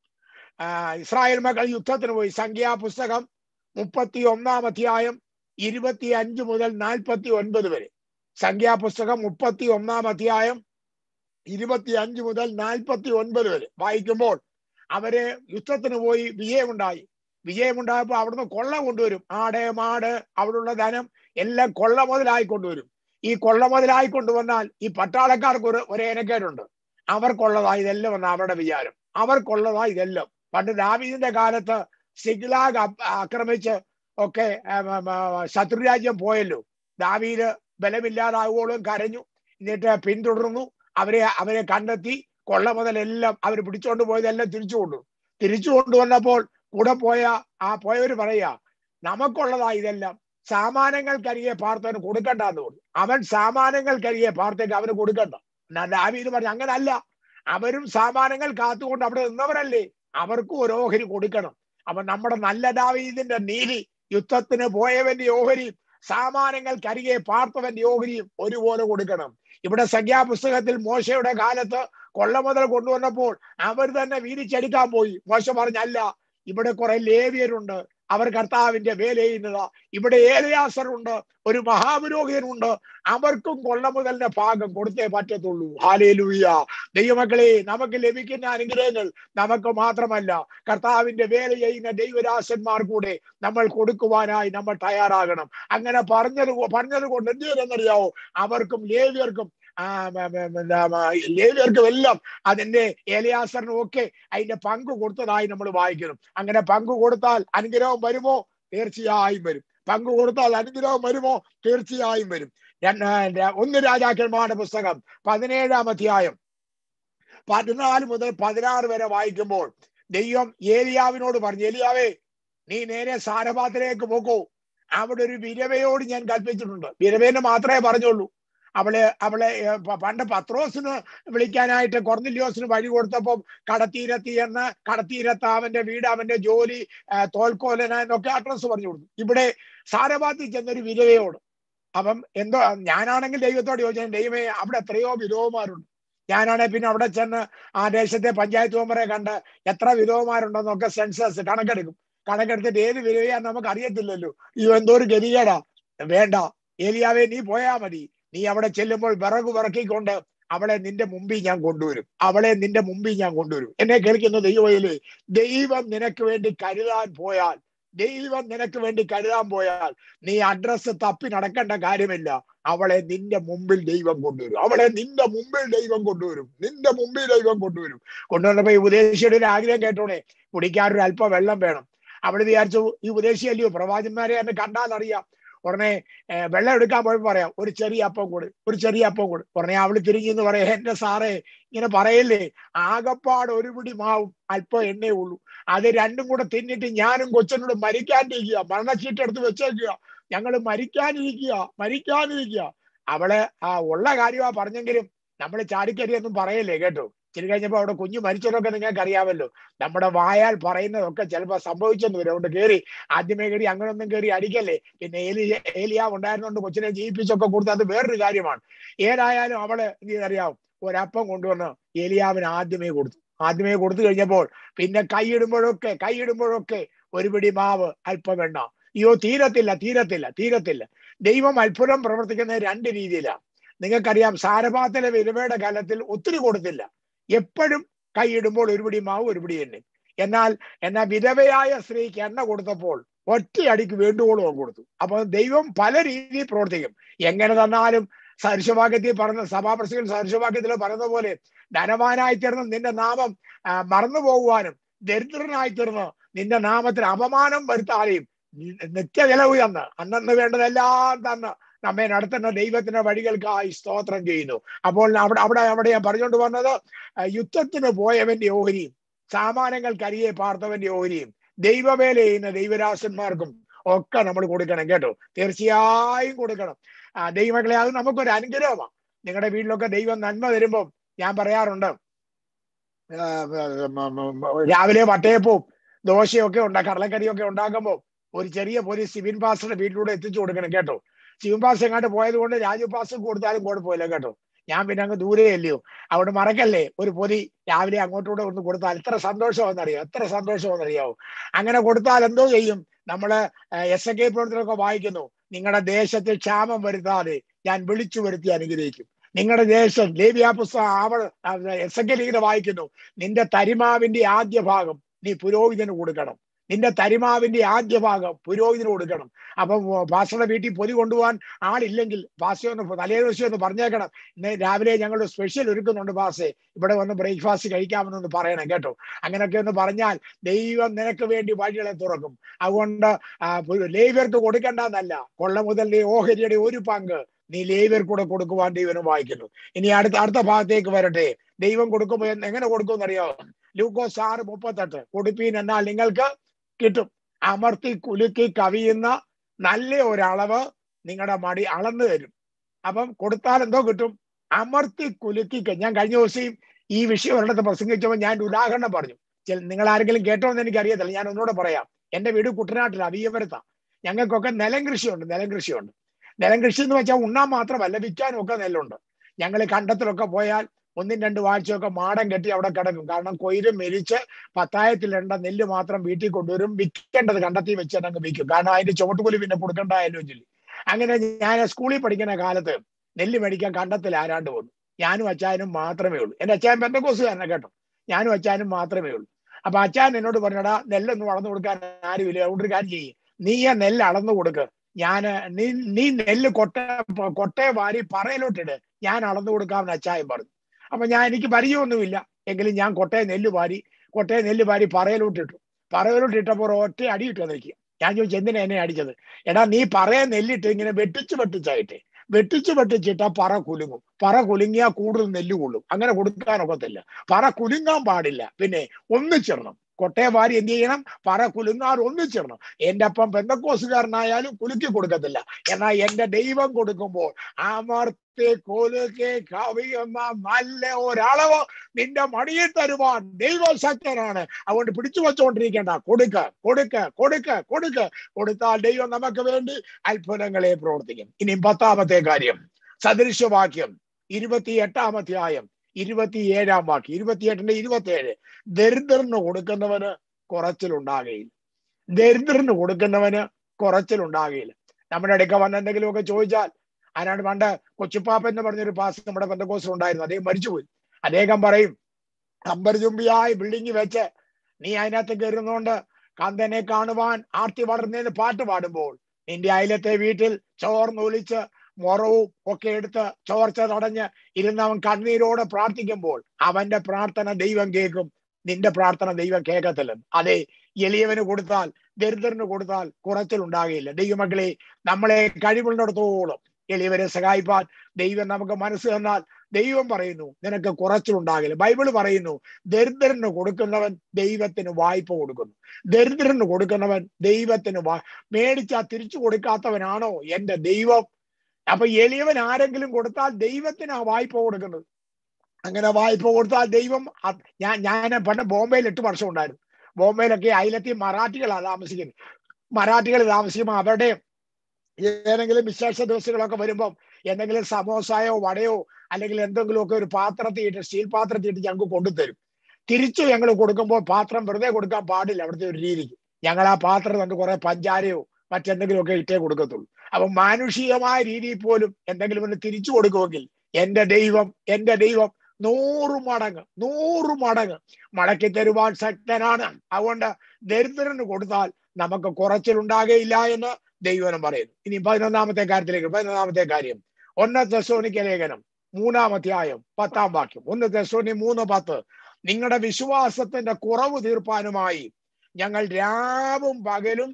ആ, ഇസ്രായേൽ മക്കൾ യുദ്ധത്തിന് പോയി സംഖ്യാപുസ്തകം മുപ്പത്തി ഒന്നാം അധ്യായം ഇരുപത്തി അഞ്ച് മുതൽ നാൽപ്പത്തി ഒൻപത് വരെ സംഖ്യാപുസ്തകം മുപ്പത്തി ഒന്നാം അധ്യായം ഇരുപത്തി അഞ്ച് മുതൽ നാൽപ്പത്തി ഒൻപത് വരെ വായിക്കുമ്പോൾ അവര് യുദ്ധത്തിന് പോയി വിജയമുണ്ടായി വിജയമുണ്ടായപ്പോൾ അവിടുന്ന് കൊള്ള കൊണ്ടുവരും ആട് മാട് അവിടുള്ള ധനം എല്ലാം കൊള്ള മുതലായി കൊണ്ടുവരും ഈ കൊള്ള മുതലായി കൊണ്ടുവന്നാൽ ഈ പട്ടാളക്കാർക്ക് ഒരു ഒരു ഏനക്കേടുണ്ട് അവർക്കുള്ളതാ ഇതെല്ലാം എന്ന അവരുടെ വിചാരം അവർക്കുള്ളതാ ഇതെല്ലാം പണ്ട് ദാവീദിന്റെ കാലത്ത് സിഗ്ലാഗ് അപ്- ആക്രമിച്ച് ഒക്കെ ആ, മ, മ, ശത്രുരാജ്യം പോയല്ലോ ദാവീദ് ബലമില്ലാതാവുകയോളം കരഞ്ഞു എന്നിട്ട് പിന്തുടർന്നു അവരെ അവരെ കണ്ടെത്തി കൊള്ള മുതലെല്ലാം അവർ പിടിച്ചോണ്ട് പോയതെല്ലാം തിരിച്ചു കൊണ്ടു തിരിച്ചു കൊണ്ടുവന്നപ്പോൾ കൂടെ പോയ ആ പോയവര് പറയാ നമുക്കുള്ളതാ ഇതെല്ലാം സാമാനങ്ങൾക്കരികെ പാർത്തവന് കൊടുക്കണ്ടെന്ന് പറഞ്ഞു അവൻ സാമാനങ്ങൾക്കരികെ പാർത്തേക്ക് അവന് കൊടുക്കണ്ട എന്നാ ദാവീദ് പറഞ്ഞു അങ്ങനല്ല അവരും സാമാനങ്ങൾ കാത്തുകൊണ്ട് അവിടെ നിന്നവരല്ലേ അവർക്കും ഒരു ഓഹരി കൊടുക്കണം അപ്പൊ നമ്മുടെ നല്ല ദാവീദിന്റെ നീതി യുദ്ധത്തിന് പോയവന്റെ ഓഹരിയും സാമാനങ്ങൾക്കരികെ പാർത്തവന്റെ ഓഹരിയും ഒരുപോലെ കൊടുക്കണം ഇവിടെ സംഖ്യാപുസ്തകത്തിൽ മോശയുടെ കാലത്ത് കൊള്ള മുതൽ കൊണ്ടുവന്നപ്പോൾ അവർ തന്നെ വീതിച്ചെടുക്കാൻ പോയി മോശ പറഞ്ഞല്ല ഇവിടെ കുറെ ലേവിയരുണ്ട് അവർ കർത്താവിന്റെ വേല ചെയ്യുന്നതാ ഇവിടെ ഏലയാസറുണ്ട് ഒരു മഹാപുരോഹിതനുണ്ട് അവർക്കും കൊള്ള മുതലിന്റെ ഭാഗം കൊടുത്തേ പറ്റത്തുള്ളൂ ഹാലേലൂയ ദൈവമക്കളെ നമുക്ക് ലഭിക്കുന്ന അനുഗ്രഹങ്ങൾ നമുക്ക് മാത്രമല്ല കർത്താവിന്റെ വേല ചെയ്യുന്ന ദൈവരാശന്മാർ കൂടെ നമ്മൾ കൊടുക്കുവാനായി നമ്മൾ തയ്യാറാകണം അങ്ങനെ പറഞ്ഞത് കൊ- പറഞ്ഞത് കൊണ്ട് എന്ത് ചെയ്തെന്നറിയാവോ അവർക്കും ലേവിയർക്കും ആ, മ, മ, മ, എന്താ, മ, ലേവിയർക്കും എല്ലാം അതിന്റെ ഏലയാസറിനും ഒക്കെ അതിന്റെ പങ്ക് കൊടുത്തതായി നമ്മൾ വായിക്കുന്നു അങ്ങനെ പങ്ക് കൊടുത്താൽ അനുഗ്രഹം വരുമോ തീർച്ചയായും വരും പങ്ക് കൊടുത്താൽ അനുഗ്രഹം വരുമോ തീർച്ചയായും വരും രണ്ട്- ര- ഒന്ന് രാജാക്കന്മാരുടെ പുസ്തകം പതിനേഴാം അധ്യായം പതിനാല് മുതൽ പതിനാറ് വരെ വായിക്കുമ്പോൾ ദൈവം ഏലിയാവിനോട് പറഞ്ഞു ഏലിയാവേ നീ നേരെ സാരപാത്തിലേക്ക് പോക്കോ അവിടെ ഒരു വിരവയോട് ഞാൻ കൽപ്പിച്ചിട്ടുണ്ട് വിരവേനെ മാത്രമേ പറഞ്ഞുള്ളൂ അവളെ അവളെ ഏ, പ- പണ്ട് പത്രോസിന് വിളിക്കാനായിട്ട് കൊർന്നില്യോസിന് വഴി കൊടുത്തപ്പം കടത്തീരത്തി എന്ന് കടത്തീരത്ത് അവന്റെ വീട് അവന്റെ ജോലി ആ, തോൽക്കോലന എന്നൊക്കെ അഡ്രസ് പറഞ്ഞു കൊടുത്തു ഇവിടെ സാരഭാത്തിൽ ചെന്നൊരു വിധവയോട് അപ്പം എന്തോ ഞാനാണെങ്കിൽ ദൈവത്തോട് ചോദിച്ചാൽ ദൈവമേ അവിടെ എത്രയോ വിധവമാരുണ്ട് ഞാനാണെങ്കിൽ പിന്നെ അവിടെ ചെന്ന് ആ ദേശത്തെ പഞ്ചായത്ത് മെമ്പറെ കണ്ട് എത്ര വിധവമാരുണ്ടെന്നൊക്കെ സെൻസസ് കണക്കെടുക്കും കണക്കെടുത്തിട്ട് ഏത് വിധവയാന്ന് നമുക്ക് അറിയത്തില്ലല്ലോ അയ്യോ എന്തോ ഒരു ഗതികേടാ വേണ്ട ഏലിയാവേ നീ പോയാ മതി നീ അവിടെ ചെല്ലുമ്പോൾ വിറക് വിറക്കിക്കൊണ്ട് അവളെ നിന്റെ മുമ്പിൽ ഞാൻ കൊണ്ടുവരും അവളെ നിന്റെ മുമ്പിൽ ഞാൻ കൊണ്ടുവരും എന്നെ കേൾക്കുന്ന ദൈവയില് ദൈവം നിനക്ക് വേണ്ടി കരുതാൻ പോയാൽ ദൈവം നിനക്ക് വേണ്ടി കരുതാൻ പോയാൽ നീ അഡ്രസ്സ് തപ്പി നടക്കേണ്ട കാര്യമില്ല അവളെ നിന്റെ മുമ്പിൽ ദൈവം കൊണ്ടുവരും അവളെ നിന്റെ മുമ്പിൽ ദൈവം കൊണ്ടുവരും നിന്റെ മുമ്പിൽ ദൈവം കൊണ്ടുവരും കൊണ്ടുവന്നപ്പോ ഈ ഉപദേശിയുടെ ഒരു ആഗ്രഹം കേട്ടോണേ കുടിക്കാനൊരു അല്പം വെള്ളം വേണം അവള് വിചാരിച്ചു ഈ ഉപദേശിയല്ലയോ പ്രവാചന്മാരെ എന്നെ കണ്ടാൽ അറിയാം ഉടനെ ഏർ വെള്ളം എടുക്കാൻ പോയപ്പോ പറയാം ഒരു ചെറിയ അപ്പം കൂടി ഒരു ചെറിയ അപ്പം കൂടി ഉടനെ അവള് തിരിഞ്ഞെന്ന് പറയാ എന്റെ സാറേ ഇങ്ങനെ പറയല്ലേ ആകപ്പാട് ഒരു പിടി മാവും അല്പം എണ്ണേ ഉള്ളൂ അത് രണ്ടും കൂടെ തിന്നിട്ട് ഞാനും കൊച്ചനോട് മരിക്കാണ്ടിരിക്കുക മരണച്ചീട്ട് എടുത്ത് വെച്ചേക്കുക ഞങ്ങൾ മരിക്കാനിരിക്കുക മരിക്കാനിരിക്കുക അവള് ആ ഉള്ള കാര്യമാ പറഞ്ഞെങ്കിലും നമ്മൾ ചാടിക്കരിയൊന്നും പറയല്ലേ കേട്ടോ ഇച്ചിരി കഴിഞ്ഞപ്പോ അവിടെ കുഞ്ഞു മരിച്ചതൊക്കെ നിങ്ങൾക്ക് അറിയാമല്ലോ നമ്മുടെ വായാൽ പറയുന്നതൊക്കെ ചിലപ്പോ സംഭവിച്ചെന്ന് വരും അതുകൊണ്ട് കയറി ആദ്യമേ കയറി അങ്ങനൊന്നും കയറി അടിക്കല്ലേ പിന്നെ ഏലി ഏലിയ ഉണ്ടായിരുന്നോണ്ട് കൊച്ചിനെ ജീവിപ്പിച്ചൊക്കെ കൊടുത്ത് അത് വേറൊരു കാര്യമാണ് ഏതായാലും അവള് എന്ത് ചെയ്തറിയാവും ഒരപ്പം കൊണ്ടുവന്ന് ഏലിയാവിന് ആദ്യമേ കൊടുത്തു ആദ്യമേ കൊടുത്തു കഴിഞ്ഞപ്പോൾ പിന്നെ കൈയിടുമ്പോഴൊക്കെ കൈയിടുമ്പോഴൊക്കെ ഒരു പിടി മാവ് അല്പം എണ്ണ അയ്യോ തീരത്തില്ല തീരത്തില്ല തീരത്തില്ല ദൈവം അത്ഭുതം പ്രവർത്തിക്കുന്ന രണ്ട് രീതിയിലാണ് നിങ്ങൾക്കറിയാം സാരപാത്തിലെ വിരവയുടെ കാലത്തിൽ ഒത്തിരി കൊടുത്തില്ല എപ്പോഴും കൈയിടുമ്പോൾ ഒരു പിടി മാവ് ഒരു പിടി എണ്ണ എന്നാൽ എന്നാൽ വിധവയായ സ്ത്രീക്ക് എണ്ണ കൊടുത്തപ്പോൾ ഒറ്റയടിക്ക് വേണ്ടുവോളം കൊടുത്തു അപ്പൊ ദൈവം പല രീതിയിൽ പ്രവർത്തിക്കും എങ്ങനെ തന്നാലും സദൃശവാക്യത്തിൽ പറഞ്ഞ സഭാപ്രസികൾ സദൃശവാക്യത്തിൽ പറഞ്ഞ പോലെ ധനവാനായി തീർന്ന് നിന്റെ നാമം ആ, മറന്നു പോകുവാനും ദരിദ്രനായി തീർന്ന് നിന്റെ നാമത്തിന് അപമാനം വരുത്താതെയും നിത്യവില ഉയർന്ന് അന്നന്ന് വേണ്ടതെല്ലാം തന്ന് നമ്മെ നടത്തുന്ന ദൈവത്തിന്റെ വഴികൾക്കായി സ്തോത്രം ചെയ്യുന്നു അപ്പോൾ അവിടെ അവിടെ അവിടെ ഞാൻ പറഞ്ഞുകൊണ്ട് വന്നത് ആ, യുദ്ധത്തിന് പോയവന്റെ ഓഹരിയും സാമാനങ്ങൾക്കരിയെ പാർത്തവന്റെ ഓഹരിയും ദൈവവേല ചെയ്യുന്ന ദൈവരാശന്മാർക്കും ഒക്കെ നമ്മൾ കൊടുക്കണം കേട്ടോ തീർച്ചയായും കൊടുക്കണം ആ, ദൈവമക്കളെ അത് നമുക്കൊരു അനുഗ്രഹമാണ് നിങ്ങളുടെ വീട്ടിലൊക്കെ ദൈവം നന്മ തരുമ്പോൾ ഞാൻ പറയാറുണ്ട് ആ, മ- മ- മ- രാവിലെ വട്ടയപ്പവും ദോശയൊക്കെ ഉണ്ടാ കടലക്കറിയൊക്കെ ഉണ്ടാക്കുമ്പോൾ ഒരു ചെറിയ പൊരി സിബിൻ പാസ്റ്ററുടെ വീട്ടിലൂടെ എത്തിച്ചു കൊടുക്കണം കേട്ടോ സിബിൻ പാസ്റ്റർ എങ്ങാണ്ട് പോയത് കൊണ്ട് രാജു പാസ്റ്റർ കൊടുത്താലും കുഴപ്പമില്ല കേട്ടോ ഞാൻ പിന്നെ അങ്ങ് ദൂരെ അല്ലയോ അവിടെ മറക്കല്ലേ ഒരു പൊതി രാവിലെ അങ്ങോട്ടൂടെ ഒന്ന് കൊടുത്താൽ എത്ര സന്തോഷമെന്നറിയോ എത്ര സന്തോഷമെന്നറിയാവോ അങ്ങനെ കൊടുത്താൽ എന്തോ ചെയ്യും നമ്മള് എസ് എ കെ പ്രവർത്തനമൊക്കെ വായിക്കുന്നു നിങ്ങളുടെ ദേശത്തിൽ ക്ഷാമം വരുത്താതെ ഞാൻ വിളിച്ചു വരുത്തി അനുഗ്രഹിക്കും നിങ്ങളുടെ ദേശം ലേവ്യ പുസ്തകം ആവൾ എസ് എ കെ ലീഗിനെ വായിക്കുന്നു നിന്റെ തരിമാവിന്റെ ആദ്യ ഭാഗം നീ പുരോഹിതന് കൊടുക്കണം നിന്റെ തരിമാവിന്റെ ആദ്യ ഭാഗം പുരോഹിതന് കൊടുക്കണം അപ്പം പാസ്റ്ററുടെ വീട്ടിൽ പൊതി കൊണ്ടുപോകാൻ ആളില്ലെങ്കിൽ പാസ്റ്റർ ഒന്ന് തലേ ദിവസം ഒന്ന് പറഞ്ഞേക്കണം ഇന്ന് രാവിലെ ഞങ്ങൾ സ്പെഷ്യൽ ഒരുക്കുന്നുണ്ട് പാസ്റ്റേ ഇവിടെ വന്ന് ബ്രേക്ക്ഫാസ്റ്റ് കഴിക്കാമെന്നൊന്ന് പറയണം കേട്ടോ അങ്ങനെയൊക്കെ ഒന്ന് പറഞ്ഞാൽ ദൈവം നിനക്ക് വേണ്ടി വഴികളെ തുറക്കും അതുകൊണ്ട് ആ, പു- ലേവ്യർക്ക് കൊടുക്കേണ്ടെന്നല്ല കൊള്ള മുതൽ നീ ഓഹരിയുടെ ഒരു പങ്ക് നീ ലേവ്യർ കൂടെ കൊടുക്കുവാൻ ദൈവം വായിക്കുന്നു ഇനി അടുത്ത അടുത്ത ഭാഗത്തേക്ക് വരട്ടെ ദൈവം കൊടുക്കുമ്പോൾ എന്ന് എങ്ങനെ കൊടുക്കുമെന്ന് അറിയാമോ ലൂക്കോസ് ആറ് മുപ്പത്തെട്ട് കൊടുപ്പീൻ എന്നാൽ നിങ്ങൾക്ക് കിട്ടും അമർത്തി കുലുക്കി കവിയുന്ന നല്ല ഒരളവ് നിങ്ങളുടെ മടി അളന്നു തരും അപ്പം കൊടുത്താൽ എന്തോ കിട്ടും അമർത്തി കുലുക്കി ക- ഞാൻ കഴിഞ്ഞ ദിവസം ഈ വിഷയം ഒരിടത്ത് പ്രസംഗിച്ചപ്പോൾ ഞാൻ ഒരു ഉദാഹരണം പറഞ്ഞു ചില നിങ്ങൾ ആരെങ്കിലും കേട്ടോ എന്ന് എനിക്ക് അറിയത്തില്ല ഞാൻ ഒന്നുകൂടെ പറയാം എന്റെ വീട് കുട്ടനാട്ടിലാണ് വീയപുരത്താണ് ഞങ്ങൾക്കൊക്കെ നിലം കൃഷിയുണ്ട് നിലം കൃഷിയുണ്ട് നിലം കൃഷി എന്ന് വെച്ചാൽ ഉണ്ണാൻ മാത്രമല്ല വിൽക്കാനും ഒക്കെ നെല്ലുണ്ട് ഞങ്ങൾ കണ്ടത്തിലൊക്കെ പോയാൽ ഒന്നും രണ്ട് ആഴ്ചയൊക്കെ മാടം കെട്ടി അവിടെ കിടക്കും കാരണം കൊയ്ത് മെരിച്ച് പത്തായത്തിലിടേണ്ട നെല്ല് മാത്രം വീട്ടിൽ കൊണ്ടുവരും വിൽക്കേണ്ടത് കണ്ടെത്തി വെച്ച് അങ്ങ് വിൽക്കും കാരണം അതിന്റെ ചുവട്ടുകൂലി പിന്നെ കൊടുക്കണ്ടായാലും ചൊല്ലി അങ്ങനെ ഞാൻ സ്കൂളിൽ പഠിക്കുന്ന കാലത്ത് നെല്ല് മേടിക്കാൻ കണ്ടത്തിൽ ആരാണ്ട് വന്നു ഞാനും അച്ചായനും മാത്രമേ ഉള്ളൂ എന്റെ അച്ചായൻ ബന്ധക്കോസുകാരനെ കേട്ടോ ഞാനും അച്ചായനും മാത്രമേ ഉള്ളൂ അപ്പൊ അച്ചായൻ എന്നോട് പറഞ്ഞടാ നെല്ലൊന്നും വളർന്നു കൊടുക്കാൻ ആരുമില്ല അതുകൊണ്ട് ഒരു കാര്യം ചെയ്യും നീ ആ നെല്ല് അളന്നു കൊടുക്ക് ഞാൻ നീ നീ നെല്ല് കൊട്ട കൊട്ടയെ വാരി പറയിലോട്ടിട് ഞാൻ അളന്നു കൊടുക്കാമെന്ന് അച്ചായൻ പറഞ്ഞു അപ്പൊ ഞാൻ എനിക്ക് പരിചയമൊന്നുമില്ല എങ്കിലും ഞാൻ കൊട്ടയെ നെല്ല് വാരി കൊട്ടയെ നെല്ല് വാരി പറയിലോട്ടിട്ടു പറയിലോട്ട് ഇട്ടപ്പോൾ ഒറ്റ അടി ഇട്ടു അതെനിക്ക് ഞാൻ ചോദിച്ചു എന്തിനാ എന്നെ അടിച്ചത് എടാ നീ പറയെ നെല്ലിട്ട് ഇങ്ങനെ വെട്ടിച്ച് വെട്ടിച്ചായിട്ട് വെട്ടിച്ച് വെട്ടിച്ചിട്ടാ പറ കുലുങ്ങും പറ കുലുങ്ങിയാൽ കൂടുതൽ നെല്ല് കൊള്ളും അങ്ങനെ കൊടുക്കാൻ ഒക്കത്തില്ല പറ കുലുങ്ങാൻ പാടില്ല പിന്നെ ഒന്നിച്ചിടണം കൊട്ടയെ വാരി എന്ത് ചെയ്യണം പറ കുലുങ്ങാർ ഒന്നിച്ചിടണം എന്റെ അപ്പം പെന്തക്കോസുകാരനായാലും കുലുക്കി കൊടുക്കത്തില്ല എന്നാൽ എന്റെ ദൈവം കൊടുക്കുമ്പോൾ അമർത്തി കൊലുക്കി കവിയുന്ന നല്ല ഒരളവ് നിന്റെ മടിയിൽ തരുവാൻ ദൈവശക്തനാണ് അതുകൊണ്ട് പിടിച്ചു വച്ചുകൊണ്ടിരിക്കേണ്ട കൊടുക്ക കൊടുക്ക കൊടുക്ക കൊടുക്ക കൊടുത്താൽ ദൈവം നമുക്ക് വേണ്ടി അത്ഭുതങ്ങളെ പ്രവർത്തിക്കും ഇനി പത്താമത്തെ കാര്യം സദൃശവാക്യം ഇരുപത്തി എട്ടാമധ്യായം ഇരുപത്തിയേഴാം വാക്യം ഇരുപത്തിയെട്ടിന്റെ ഇരുപത്തിയേഴ് ദരിദ്രന് കൊടുക്കുന്നവന് കുറച്ചിലുണ്ടാകുകയില്ല ദരിദ്രന് കൊടുക്കുന്നവന് കുറച്ചിലുണ്ടാകുകയില്ല നമ്മുടെ അടുക്ക വന്ന് എന്തെങ്കിലുമൊക്കെ ചോദിച്ചാൽ ആരാണ് പണ്ട് കൊച്ചുപ്പാപ്പ എന്ന് പറഞ്ഞൊരു പാസ് നമ്മുടെ ബന്ധക്കോസിൽ ഉണ്ടായിരുന്നു അദ്ദേഹം മരിച്ചുപോയി അദ്ദേഹം പറയും അമ്പരചുംബിയായി ബിൽഡിംഗ് വെച്ച് നീ അതിനകത്ത് കയറുന്നോണ്ട് കന്തനെ കാണുവാൻ ആർത്തി വളർന്നതിന് പാട്ട് പാടുമ്പോൾ നിന്റെ അയലത്തെ വീട്ടിൽ ചോർന്നൊലിച്ച് മുറവും ഒക്കെ എടുത്ത് ചോർച്ച തടഞ്ഞ് ഇരുന്ന് അവൻ കണ്ണീരോടെ പ്രാർത്ഥിക്കുമ്പോൾ അവന്റെ പ്രാർത്ഥന ദൈവം കേൾക്കും നിന്റെ പ്രാർത്ഥന ദൈവം കേൾക്കത്തില്ലെന്ന് അതെ എളിയവന് കൊടുത്താൽ ദരിദ്രന് കൊടുത്താൽ കുറച്ചിലുണ്ടാകുകയില്ല ദൈവമക്കളെ നമ്മളെ കഴിവുള്ളിടത്തോളം എളിയവരെ സഹായിപ്പാൻ ദൈവം നമുക്ക് മനസ്സ് തന്നാൽ ദൈവം പറയുന്നു നിനക്ക് കുറച്ചിലുണ്ടാകില്ല ബൈബിൾ പറയുന്നു ദരിദ്രന് കൊടുക്കുന്നവൻ ദൈവത്തിന് വായ്പ കൊടുക്കുന്നു ദരിദ്രന് കൊടുക്കുന്നവൻ ദൈവത്തിന് വാ മേടിച്ചാ തിരിച്ചു കൊടുക്കാത്തവനാണോ എന്റെ ദൈവം അപ്പൊ എളിയവൻ ആരെങ്കിലും കൊടുത്താൽ ദൈവത്തിന് ആ വായ്പ കൊടുക്കുന്നത് അങ്ങനെ വായ്പ കൊടുത്താൽ ദൈവം ഞാൻ ഞാൻ പണ്ട് ബോംബെയിൽ എട്ട് വർഷം ഉണ്ടായിരുന്നു ബോംബെയിലൊക്കെ അയലത്തി മറാഠികളാണ് താമസിക്കുന്നത് മറാഠികൾ താമസിക്കുമ്പോൾ അവരുടെ ഏതെങ്കിലും വിശേഷ ദിവസങ്ങളൊക്കെ വരുമ്പം എന്തെങ്കിലും സമോസായോ വടയോ അല്ലെങ്കിൽ എന്തെങ്കിലുമൊക്കെ ഒരു പാത്രത്തിൽ ഇട്ട് സ്റ്റീൽ പാത്രത്തിൽ ഇട്ട് ഞങ്ങൾക്ക് കൊണ്ടുതരും തിരിച്ചു ഞങ്ങൾ കൊടുക്കുമ്പോൾ പാത്രം വെറുതെ കൊടുക്കാൻ പാടില്ല അവിടുത്തെ ഒരു രീതിക്ക് ഞങ്ങൾ ആ പാത്രം കണ്ട് കുറെ പഞ്ചാരയോ മറ്റെന്തെങ്കിലുമൊക്കെ ഇട്ടേ കൊടുക്കത്തുള്ളൂ അപ്പൊ മാനുഷികമായ രീതിയിൽ പോലും എന്തെങ്കിലും ഒന്ന് തിരിച്ചു കൊടുക്കുമെങ്കിൽ എന്റെ ദൈവം എന്റെ ദൈവം നൂറ് മടങ്ങ് നൂറ് മടങ്ങ് മടക്കി തരുവാൻ ശക്തനാണ് അതുകൊണ്ട് ദരിദ്രന് കൊടുത്താൽ നമുക്ക് കുറച്ചിലുണ്ടാകയില്ല എന്ന് ദൈവനം പറയുന്നു ഇനി പതിനൊന്നാമത്തെ കാര്യത്തിലേക്ക് പതിനൊന്നാമത്തെ കാര്യം ഒന്ന് തെസോനിക്ക ലേഖനം മൂന്നാമധ്യായം പത്താം വാക്യം ഒന്ന് തെസോനി മൂന്ന് പത്ത് നിങ്ങളുടെ വിശ്വാസത്തിന്റെ കുറവ് തീർപ്പാനുമായി ഞങ്ങൾ രാവും പകലും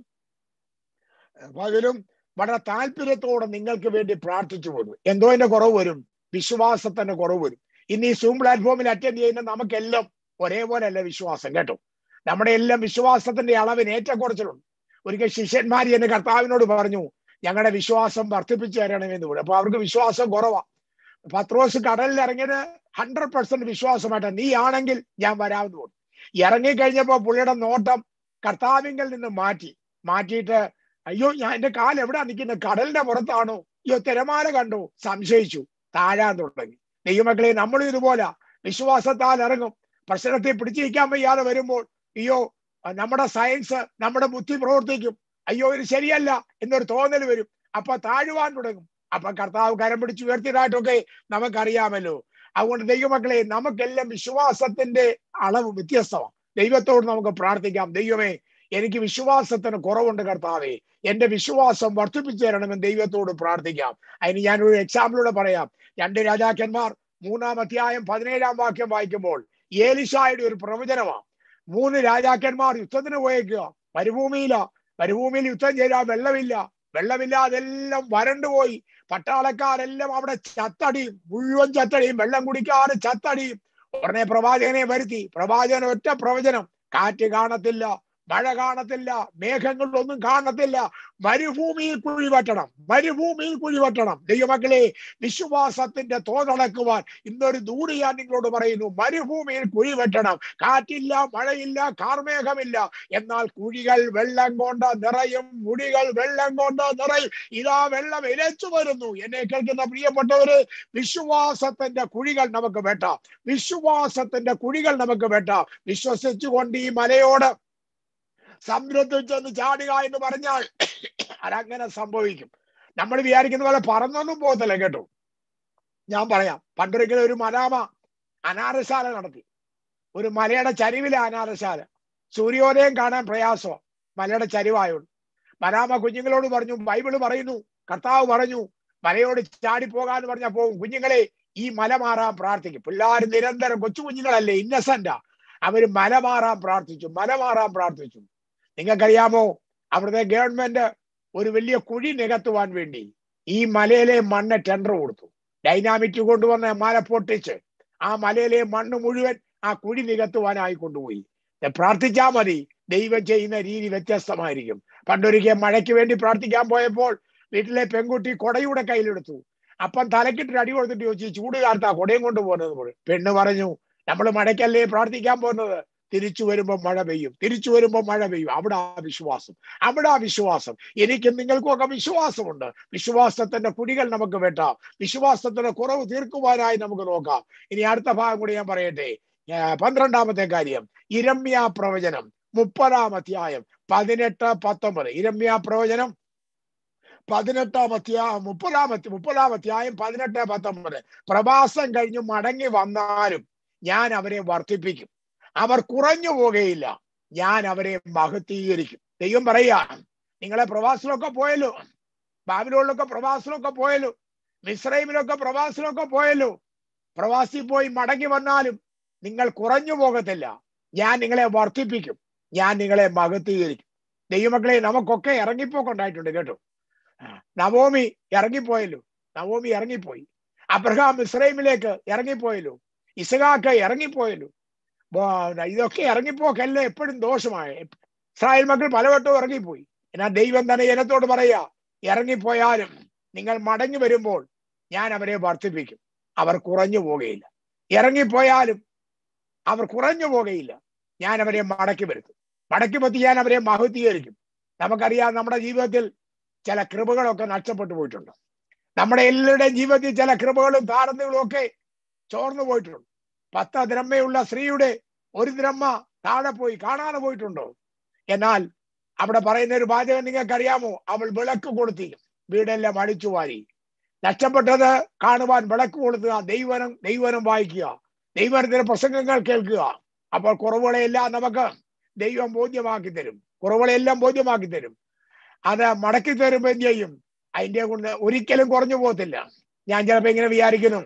പകലും വളരെ താല്പര്യത്തോടെ നിങ്ങൾക്ക് വേണ്ടി പ്രാർത്ഥിച്ചു വരും എന്തോ എന്റെ കുറവ് വരും വിശ്വാസത്തിന്റെ കുറവ് വരും ഇന്ന് ഈ സൂം പ്ലാറ്റ്ഫോമിൽ അറ്റൻഡ് ചെയ്യുന്ന നമുക്കെല്ലാം ഒരേപോലെ അല്ല വിശ്വാസം കേട്ടോ നമ്മുടെ എല്ലാം വിശ്വാസത്തിന്റെ അളവിന് ഏറ്റക്കുറച്ചിലുണ്ട് ഒരിക്കൽ ശിഷ്യന്മാർ എന്നെ കർത്താവിനോട് പറഞ്ഞു ഞങ്ങളുടെ വിശ്വാസം വർദ്ധിപ്പിച്ചു തരണമെന്ന് പറഞ്ഞു അപ്പൊ അവർക്ക് വിശ്വാസം കുറവാ പത്രോസ് കടലിൽ ഇറങ്ങിയത് ഹൺഡ്രഡ് പെർസെന്റ് വിശ്വാസമായിട്ട് നീ ആണെങ്കിൽ ഞാൻ വരാമെന്ന് പറഞ്ഞു ഇറങ്ങിക്കഴിഞ്ഞപ്പോ പുള്ളിയുടെ നോട്ടം കർത്താവിങ്കിൽ നിന്ന് മാറ്റി മാറ്റിയിട്ട് അയ്യോ ഞാൻ എന്റെ കാൽ എവിടാ നിൽക്കുന്നത് കടലിന്റെ പുറത്താണോ അയ്യോ തിരമാല കണ്ടു സംശയിച്ചു താഴാൻ തുടങ്ങി ദൈവമക്കളെ നമ്മളും ഇതുപോലെ വിശ്വാസത്താൽ ഇറങ്ങും പ്രശ്നത്തെ പിടിച്ചിരിക്കാൻ വയ്യാതെ വരുമ്പോൾ അയ്യോ നമ്മുടെ സയൻസ് നമ്മുടെ ബുദ്ധി പ്രവർത്തിക്കും അയ്യോ ഇത് ശരിയല്ല എന്നൊരു തോന്നൽ വരും അപ്പൊ താഴുവാൻ തുടങ്ങും അപ്പൊ കർത്താവ് കരം പിടിച്ച് ഉയർത്തിയതായിട്ടൊക്കെ നമുക്കറിയാമല്ലോ അതുകൊണ്ട് ദൈവമക്കളെ നമുക്കെല്ലാം വിശ്വാസത്തിന്റെ അളവ് വ്യത്യസ്തമാണ് ദൈവത്തോട് നമുക്ക് പ്രാർത്ഥിക്കാം ദൈവമേ എനിക്ക് വിശ്വാസത്തിന് കുറവുണ്ട് കർത്താവേ എന്റെ വിശ്വാസം വർദ്ധിപ്പിച്ചു തരണമെന്ന് ദൈവത്തോട് പ്രാർത്ഥിക്കാം അതിന് ഞാനൊരു എക്സാമ്പിളൂടെ പറയാം രണ്ട് രാജാക്കന്മാർ മൂന്നാം അധ്യായം പതിനേഴാം വാക്യം വായിക്കുമ്പോൾ ഏലിഷായുടെ ഒരു പ്രവചനമാണ് മൂന്ന് രാജാക്കന്മാർ യുദ്ധത്തിന് പോയേക്കുക മരുഭൂമിയില മരുഭൂമിയിൽ യുദ്ധം ചെയ്താൽ വെള്ളമില്ല വെള്ളമില്ലാതെല്ലാം വരണ്ടുപോയി പട്ടാളക്കാരെല്ലാം അവിടെ ചത്തടിയും മുഴുവൻ ചത്തടിയും വെള്ളം കുടിക്കാതെ ചത്തടിയും ഉടനെ പ്രവാചകനെ വരുത്തി പ്രവാചകൻ ഒറ്റ പ്രവചനം കാറ്റ് കാണത്തില്ല മഴ കാണത്തില്ല മേഘങ്ങളിലൊന്നും കാണത്തില്ല മരുഭൂമിയിൽ കുഴിവെട്ടണം മരുഭൂമിയിൽ കുഴിവെട്ടണം ദൈവമക്കളെ വിശ്വാസത്തിന്റെ തോതടക്കുവാൻ ഇന്നൊരു ദൂര് ഞാൻ നിങ്ങളോട് പറയുന്നു മരുഭൂമിയിൽ കുഴിവെട്ടണം കാറ്റില്ല മഴയില്ല കാർമേഘമില്ല എന്നാൽ കുഴികൾ വെള്ളം കൊണ്ട് നിറയും മുടികൾ വെള്ളം കൊണ്ട് നിറയും ഇതാ വെള്ളം ഇരച്ചു വരുന്നു എന്നെ കേൾക്കുന്ന പ്രിയപ്പെട്ടവര് വിശ്വാസത്തിന്റെ കുഴികൾ നമുക്ക് വെട്ടാം വിശ്വാസത്തിന്റെ കുഴികൾ നമുക്ക് വെട്ടാം വിശ്വസിച്ചുകൊണ്ട് ഈ മലയോട് സമുദ്രത്തിൽ ചെന്ന് ചാടുക എന്ന് പറഞ്ഞാൽ അതങ്ങനെ സംഭവിക്കും നമ്മൾ വിചാരിക്കുന്ന പോലെ പറന്നൊന്നും പോകത്തില്ല കേട്ടോ ഞാൻ പറയാം പണ്ടൊരിക്കലും ഒരു മലാമ അനാരശാല നടത്തി ഒരു മലയുടെ ചരിവിലെ അനാരശാല സൂര്യോദയം കാണാൻ പ്രയാസമാണ് മലയുടെ ചരിവായോണ്ട് മലാമ കുഞ്ഞുങ്ങളോട് പറഞ്ഞു ബൈബിള് പറയുന്നു കർത്താവ് പറഞ്ഞു മലയോട് ചാടിപ്പോകാന്ന് പറഞ്ഞാൽ പോകും കുഞ്ഞുങ്ങളെ ഈ മല മാറാൻ പ്രാർത്ഥിക്കും പിള്ളേർ നിരന്തരം കൊച്ചു കുഞ്ഞുങ്ങളല്ലേ ഇന്നസെന്റാ അവര് മല മാറാൻ പ്രാർത്ഥിച്ചു മല മാറാൻ പ്രാർത്ഥിച്ചു നിങ്ങൾക്കറിയാമോ അവിടുത്തെ ഗവൺമെന്റ് ഒരു വലിയ കുഴി നികത്തുവാൻ വേണ്ടി ഈ മലയിലെ മണ്ണ് ടെൻഡർ കൊടുത്തു ഡൈനാമിറ്റ് കൊണ്ടുവന്ന മല പൊട്ടിച്ച് ആ മലയിലെ മണ്ണ് മുഴുവൻ ആ കുഴി നികത്തുവാനായി കൊണ്ടുപോയി പ്രാർത്ഥിച്ചാൽ മതി ദൈവം ചെയ്യുന്ന രീതി വ്യത്യസ്തമായിരിക്കും പണ്ടൊരിക്കൽ മഴയ്ക്ക് വേണ്ടി പ്രാർത്ഥിക്കാൻ പോയപ്പോൾ വീട്ടിലെ പെൺകുട്ടി കൊടയുടെ കയ്യിലെടുത്തു അപ്പം തലക്കിട്ട് അടി കൊടുത്തിട്ട് ചോദിച്ചു ചൂട് കാലത്താ കൊടയും കൊണ്ട് പോകുന്നത് പെണ്ണ് പറഞ്ഞു നമ്മൾ മഴയ്ക്കല്ലേ പ്രാർത്ഥിക്കാൻ പോകുന്നത് തിരിച്ചു വരുമ്പോൾ മഴ പെയ്യും തിരിച്ചു വരുമ്പോൾ മഴ പെയ്യും അവിടെ ആ വിശ്വാസം അവിടെ ആ വിശ്വാസം എനിക്കും നിങ്ങൾക്കും ഒക്കെ വിശ്വാസമുണ്ട് വിശ്വാസത്തിന്റെ കുടികൾ നമുക്ക് വെട്ടാം വിശ്വാസത്തിന്റെ കുറവ് തീർക്കുവാനായി നമുക്ക് നോക്കാം ഇനി അടുത്ത ഭാഗം കൂടി ഞാൻ പറയട്ടെ പന്ത്രണ്ടാമത്തെ കാര്യം ഇരമ്യ പ്രവചനം മുപ്പതാം അധ്യായം പതിനെട്ട് പത്തൊമ്പത് ഇരമ്യ പ്രവചനം പതിനെട്ടാം അധ്യായം മുപ്പതാമത്തെ മുപ്പതാം അധ്യായം പതിനെട്ട് പത്തൊമ്പത് പ്രവാസം കഴിഞ്ഞു മടങ്ങി വന്നാലും ഞാൻ അവരെ വർദ്ധിപ്പിക്കും അവർ കുറഞ്ഞു പോകുകയില്ല ഞാൻ അവരെ മഹത്തീകരിക്കും ദൈവം പറയാ നിങ്ങളെ പ്രവാസത്തിലൊക്കെ പോയല്ലോ ബാബിലോണിലൊക്കെ പ്രവാസത്തിലൊക്കെ പോയല്ലോ മിസ്രൈമിലൊക്കെ പ്രവാസത്തിലൊക്കെ പോയല്ലോ പ്രവാസി പോയി മടങ്ങി വന്നാലും നിങ്ങൾ കുറഞ്ഞു പോകത്തില്ല ഞാൻ നിങ്ങളെ വർദ്ധിപ്പിക്കും ഞാൻ നിങ്ങളെ മഹത്തീകരിക്കും ദൈവമക്കളെ നമുക്കൊക്കെ ഇറങ്ങിപ്പോക്കുണ്ടായിട്ടുണ്ട് കേട്ടോ നവോമി ഇറങ്ങിപ്പോയല്ലോ നവോമി ഇറങ്ങിപ്പോയി അബ്രഹാം ഇസ്രൈമിലേക്ക് ഇറങ്ങിപ്പോയല്ലോ ഇസഹാക്ക് ഇറങ്ങിപ്പോയല്ലോ ഇതൊക്കെ ഇറങ്ങിപ്പോക്കല്ല എപ്പോഴും ദോഷമായ ഇസ്രായേൽ മക്കൾ പലവട്ടവും ഇറങ്ങിപ്പോയി എന്നാൽ ദൈവം തന്നെ ജനത്തോട് പറയാ ഇറങ്ങിപ്പോയാലും നിങ്ങൾ മടങ്ങി വരുമ്പോൾ ഞാൻ അവരെ വർദ്ധിപ്പിക്കും അവർ കുറഞ്ഞു പോകുകയില്ല ഇറങ്ങിപ്പോയാലും അവർ കുറഞ്ഞു പോകുകയില്ല ഞാൻ അവരെ മടക്കി വരുത്തും മടക്കി പറ്റി ഞാൻ അവരെ മഹത്വീകരിക്കും നമുക്കറിയാം നമ്മുടെ ജീവിതത്തിൽ ചില കൃപകളൊക്കെ നഷ്ടപ്പെട്ടു പോയിട്ടുണ്ട് നമ്മുടെ എല്ലാവരുടെയും ജീവിതത്തിൽ ചില കൃപകളും താരതകളും ഒക്കെ ചോർന്നു പോയിട്ടുണ്ട് പത്ത് ദ്രമ്മയുള്ള സ്ത്രീയുടെ ഒരു ദ്രമ്മ താഴെ പോയി കാണാതെ പോയിട്ടുണ്ടോ എന്നാൽ അവിടെ പറയുന്ന ഒരു വാചകം നിങ്ങൾക്ക് അറിയാമോ അവൾ വിളക്ക് കൊളുത്തി വീടെല്ലാം അടിച്ചു വാരി നഷ്ടപ്പെട്ടത് കാണുവാൻ വിളക്ക് കൊളുത്തുക ദൈവനം ദൈവനം വായിക്കുക ദൈവനത്തിന്റെ പ്രസംഗങ്ങൾ കേൾക്കുക അപ്പോൾ കുറവുകളെല്ലാം നമുക്ക് ദൈവം ബോധ്യമാക്കി തരും കുറവുകളെല്ലാം ബോധ്യമാക്കി തരും അത് മടക്കി തരുമ്പോൾ എന്ത് ചെയ്യും അതിന്റെ കൊണ്ട് ഒരിക്കലും കുറഞ്ഞു പോകത്തില്ല ഞാൻ ചിലപ്പോ ഇങ്ങനെ വിചാരിക്കുന്നു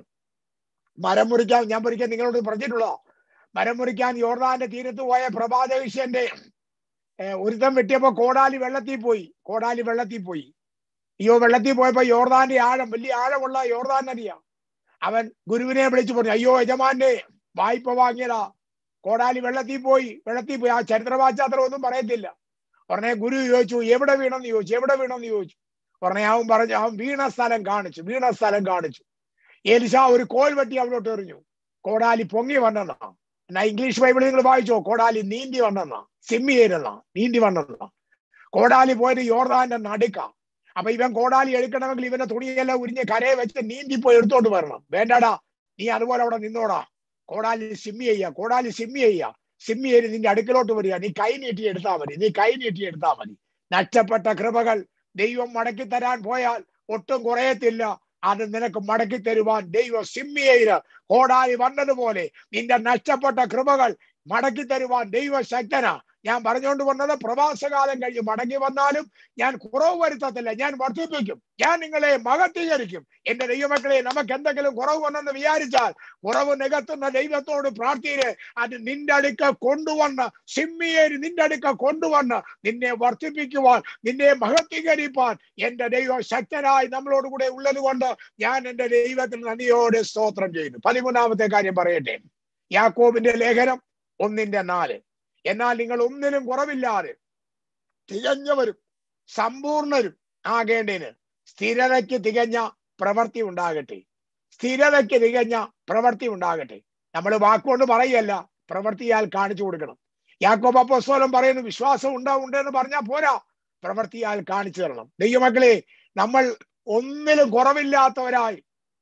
മരം മുറിക്കാൻ ഞാൻ ഒരിക്കൽ നിങ്ങളോട് പറഞ്ഞിട്ടുള്ളോ മരം മുറിക്കാൻ യോർദാന്റെ തീരത്ത് പോയ പ്രഭാതവിഷ്യന്റെ ഒരുത്തം വെട്ടിയപ്പോ കോടാലി വെള്ളത്തിൽ പോയി കോടാലി വെള്ളത്തിൽ പോയി അയ്യോ വെള്ളത്തിൽ പോയപ്പോ യോർദാന്റെ ആഴം വലിയ ആഴമുള്ള യോർദാൻ നദിയാ അവൻ ഗുരുവിനെ വിളിച്ചു പറഞ്ഞു അയ്യോ യജമാന്റെ വായ്പ വാങ്ങിയതാ കോടാലി വെള്ളത്തിൽ പോയി വെള്ളത്തിൽ പോയി ആ ചരിത്രവാചാത്രം ഒന്നും പറയത്തില്ല ഉടനെ ഗുരു ചോദിച്ചു എവിടെ വീണെന്ന് ചോദിച്ചു എവിടെ വീണെന്ന് ചോദിച്ചു ഉടനെ അവൻ പറഞ്ഞു അവൻ വീണ സ്ഥലം കാണിച്ചു വീണ സ്ഥലം കാണിച്ചു ഏലിശ ഒരു കോൽ വെട്ടി അവിടോട്ട് എറിഞ്ഞു കോടാലി പൊങ്ങി വന്നെന്നാ എന്നാ ഇംഗ്ലീഷ് ബൈബിൾ നിങ്ങൾ വായിച്ചോ കോടാലി നീന്തി വന്നെന്നാ സിമ്മി ചെയ്തെന്നാ നീന്തി വന്നെന്നാ കോടാലി പോയത് യോർദാന്റെ നടുക്ക അപ്പൊ ഇവൻ കോടാലി എടുക്കണമെങ്കിൽ ഇവന്റെ തുണിയെല്ലാം ഉരിഞ്ഞ് കരയെ വെച്ച് നീന്തി പോയി എടുത്തോണ്ട് വരണം വേണ്ടടാ നീ അതുപോലെ അവിടെ നിന്നോടാ കോടാലി സിമ്മി ചെയ്യ കോടാലി സിമ്മി ചെയ്യ സിമ്മി ചെയ്ത് നിന്റെ അടുക്കലോട്ട് വരിക നീ കൈ നീട്ടി എടുത്താൽ മതി നീ കൈ നീട്ടി എടുത്താൽ മതി നഷ്ടപ്പെട്ട കൃപകൾ ദൈവം മടക്കി തരാൻ പോയാൽ ഒട്ടും കുറയത്തില്ല അത് നിനക്ക് മടക്കി തരുവാൻ ദൈവം സിമ്മിയയില് കോടാലി വന്നതുപോലെ നിന്റെ നഷ്ടപ്പെട്ട കൃപകൾ മടക്കി തരുവാൻ ദൈവ ശക്തന ഞാൻ പറഞ്ഞുകൊണ്ട് വന്നത് പ്രവാസകാലം കഴിഞ്ഞ് മടങ്ങി വന്നാലും ഞാൻ കുറവ് വരുത്തത്തില്ല ഞാൻ വർദ്ധിപ്പിക്കും ഞാൻ നിങ്ങളെ മഹത്വീകരിക്കും എന്റെ ദൈവമക്കളെ നമുക്ക് എന്തെങ്കിലും കുറവ് വന്നെന്ന് വിചാരിച്ചാൽ കുറവ് നികത്തുന്ന ദൈവത്തോട് പ്രാർത്ഥിയില് അത് നിന്റെ അടുക്ക കൊണ്ടുവന്ന് സിമ്മിയേരി നിന്റെ അടുക്ക കൊണ്ടുവന്ന് നിന്നെ വർദ്ധിപ്പിക്കുവാൻ നിന്നെ മഹത്വീകരിപ്പാൻ എന്റെ ദൈവം ശക്തനായി നമ്മളോട് കൂടെ ഉള്ളത് കൊണ്ട് ഞാൻ എന്റെ ദൈവത്തിന് നന്ദിയോടെ സ്തോത്രം ചെയ്യുന്നു പതിമൂന്നാമത്തെ കാര്യം പറയട്ടെ യാക്കോബിന്റെ ലേഖനം ഒന്നിന്റെ നാല് എന്നാൽ നിങ്ങൾ ഒന്നിനും കുറവില്ലാതെ തികഞ്ഞവരും സമ്പൂർണരും ആകേണ്ടതിന് സ്ഥിരതയ്ക്ക് തികഞ്ഞ പ്രവൃത്തി ഉണ്ടാകട്ടെ സ്ഥിരതയ്ക്ക് തികഞ്ഞ പ്രവൃത്തി ഉണ്ടാകട്ടെ നമ്മൾ വാക്കുകൊണ്ട് പറയല്ല പ്രവൃത്തിയാൽ കാണിച്ചു കൊടുക്കണം യാക്കോബ അപ്പോസ്തലൻ പറയുന്നു വിശ്വാസം ഉണ്ടാ ഉണ്ടെന്ന് പറഞ്ഞാൽ പോരാ പ്രവൃത്തിയാൽ കാണിച്ചു തരണം ദൈവമക്കളെ നമ്മൾ ഒന്നിലും കുറവില്ലാത്തവരായി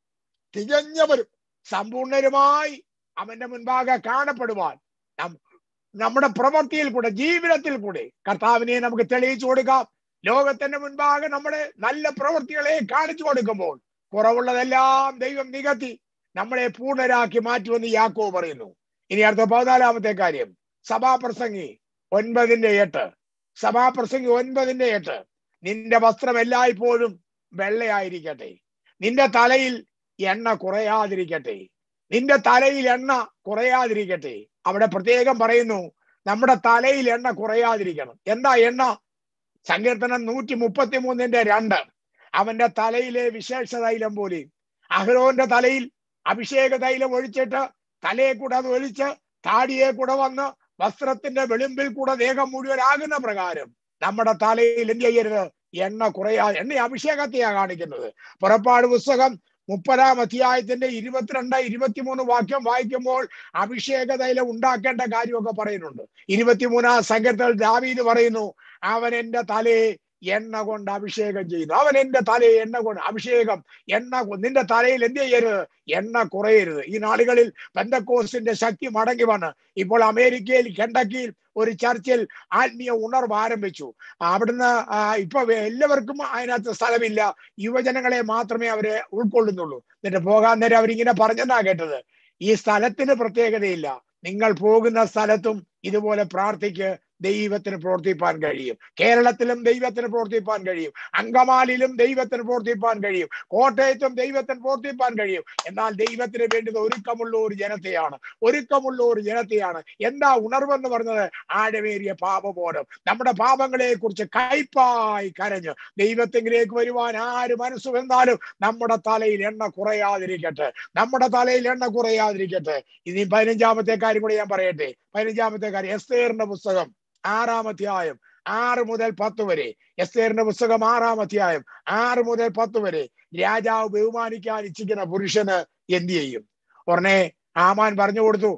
തികഞ്ഞവരും സമ്പൂർണരുമായി അവന്റെ മുൻപാകെ കാണപ്പെടുവാൻ നം- നമ്മുടെ പ്രവൃത്തിയിൽ കൂടെ ജീവിതത്തിൽ കൂടെ കർത്താവിനെ നമുക്ക് തെളിയിച്ചു കൊടുക്കാം ലോകത്തിന്റെ മുൻപാകെ നമ്മുടെ നല്ല പ്രവൃത്തികളെ കാണിച്ചു കൊടുക്കുമ്പോൾ കുറവുള്ളതെല്ലാം ദൈവം നികത്തി നമ്മളെ പൂർണ്ണരാക്കി മാറ്റുമെന്ന് യാക്കോ പറയുന്നു ഇനി അടുത്ത പതിനാലാമത്തെ കാര്യം സഭാപ്രസംഗി ഒൻപതിന്റെ എട്ട് സഭാപ്രസംഗി ഒൻപതിന്റെ എട്ട് നിന്റെ വസ്ത്രം എല്ലായ്പ്പോഴും വെള്ളയായിരിക്കട്ടെ നിന്റെ തലയിൽ എണ്ണ കുറയാതിരിക്കട്ടെ നിന്റെ തലയിൽ എണ്ണ കുറയാതിരിക്കട്ടെ അവിടെ പ്രത്യേകം പറയുന്നു നമ്മുടെ തലയിൽ എണ്ണ കുറയാതിരിക്കണം എന്താ എണ്ണ സങ്കീർത്തനം നൂറ്റി മുപ്പത്തി മൂന്നിന്റെ രണ്ട് അവന്റെ തലയിലെ വിശേഷ തൈലം പോലെ അഹ്റോന്റെ തലയിൽ അഭിഷേക തൈലം ഒഴിച്ചിട്ട് തലയെ കൂടെ അത് ഒഴിച്ച് താടിയെ കൂടെ വന്ന് വസ്ത്രത്തിന്റെ വെളുമ്പിൽ കൂടെ ദേഹം മുഴുവനാകുന്ന പ്രകാരം നമ്മുടെ തലയിൽ എന്ത് ചെയ്യരുത് എണ്ണ കുറയാ എണ്ണ അഭിഷേകത്തെയാ കാണിക്കുന്നത് പുറപ്പാട് പുസ്തകം മുപ്പതാം അധ്യായത്തിന്റെ ഇരുപത്തിരണ്ട് ഇരുപത്തിമൂന്ന് വാക്യം വായിക്കുമ്പോൾ അഭിഷേക തൈലം ഉണ്ടാക്കേണ്ട കാര്യമൊക്കെ പറയുന്നുണ്ട് ഇരുപത്തിമൂന്നാം സംഘത്തിൽ ദാവീദ് പറയുന്നു അവൻ എന്റെ തലയെ എണ്ണ കൊണ്ട് അഭിഷേകം ചെയ്യുന്നു അവൻ എന്റെ തലയെ എണ്ണ കൊണ്ട് അഭിഷേകം എണ്ണ കൊ- നിന്റെ തലയിൽ എന്ത് ചെയ്യരുത് എണ്ണ കുറയരുത് ഈ നാളുകളിൽ പെന്തക്കോസിന്റെ ശക്തി മടങ്ങി വന്ന് ഇപ്പോൾ അമേരിക്കയിൽ കെണ്ടക്കിയിൽ ഒരു ചർച്ചിൽ ആത്മീയ ഉണർവ് ആരംഭിച്ചു അവിടുന്ന് ആ, ഇപ്പൊ വേ- എല്ലാവർക്കും അതിനകത്ത് സ്ഥലമില്ല യുവജനങ്ങളെ മാത്രമേ അവരെ ഉൾക്കൊള്ളുന്നുള്ളൂ എന്നിട്ട് പോകാൻ നേരം അവരിങ്ങനെ പറഞ്ഞെന്നാ കേട്ടത് ഈ സ്ഥലത്തിന് പ്രത്യേകതയില്ല നിങ്ങൾ പോകുന്ന സ്ഥലത്തും ഇതുപോലെ പ്രാർത്ഥിക്ക് ദൈവത്തിന് പ്രവർത്തിപ്പാൻ കഴിയും കേരളത്തിലും ദൈവത്തിന് പ്രവർത്തിപ്പാൻ കഴിയും അങ്കമാലിലും ദൈവത്തിന് പ്രവർത്തിപ്പാൻ കഴിയും കോട്ടയത്തും ദൈവത്തിന് പ്രവർത്തിപ്പാൻ കഴിയും എന്നാൽ ദൈവത്തിന് വേണ്ടുന്ന ഒരുക്കമുള്ള ഒരു ജനത്തെയാണ് ഒരുക്കമുള്ള ഒരു ജനത്തെയാണ് എന്താ ഉണർവെന്ന് പറഞ്ഞത് ആഴമേറിയ പാപബോധം നമ്മുടെ പാപങ്ങളെ കുറിച്ച് കയ്പായി കരഞ്ഞ് ദൈവത്തിലേക്ക് വരുവാൻ ആര് മനസ്സ് വന്നാലും നമ്മുടെ തലയിൽ എണ്ണ കുറയാതിരിക്കട്ടെ നമ്മുടെ തലയിൽ എണ്ണ കുറയാതിരിക്കട്ടെ ഇനി പതിനഞ്ചാമത്തെ കാര്യം കൂടി ഞാൻ പറയട്ടെ പതിനഞ്ചാമത്തെ കാര്യം എസ്തേറിന്റെ പുസ്തകം ആറാം അധ്യായം ആറ് മുതൽ പത്ത് വരെ എസ്തേറിന്റെ പുസ്തകം ആറാം അധ്യായം ആറ് മുതൽ പത്ത് വരെ രാജാവ് ബഹുമാനിക്കാൻ ഇച്ഛിക്കുന്ന പുരുഷന് എന്ത് ചെയ്യും ഉടനെ ആമാൻ പറഞ്ഞു കൊടുത്തു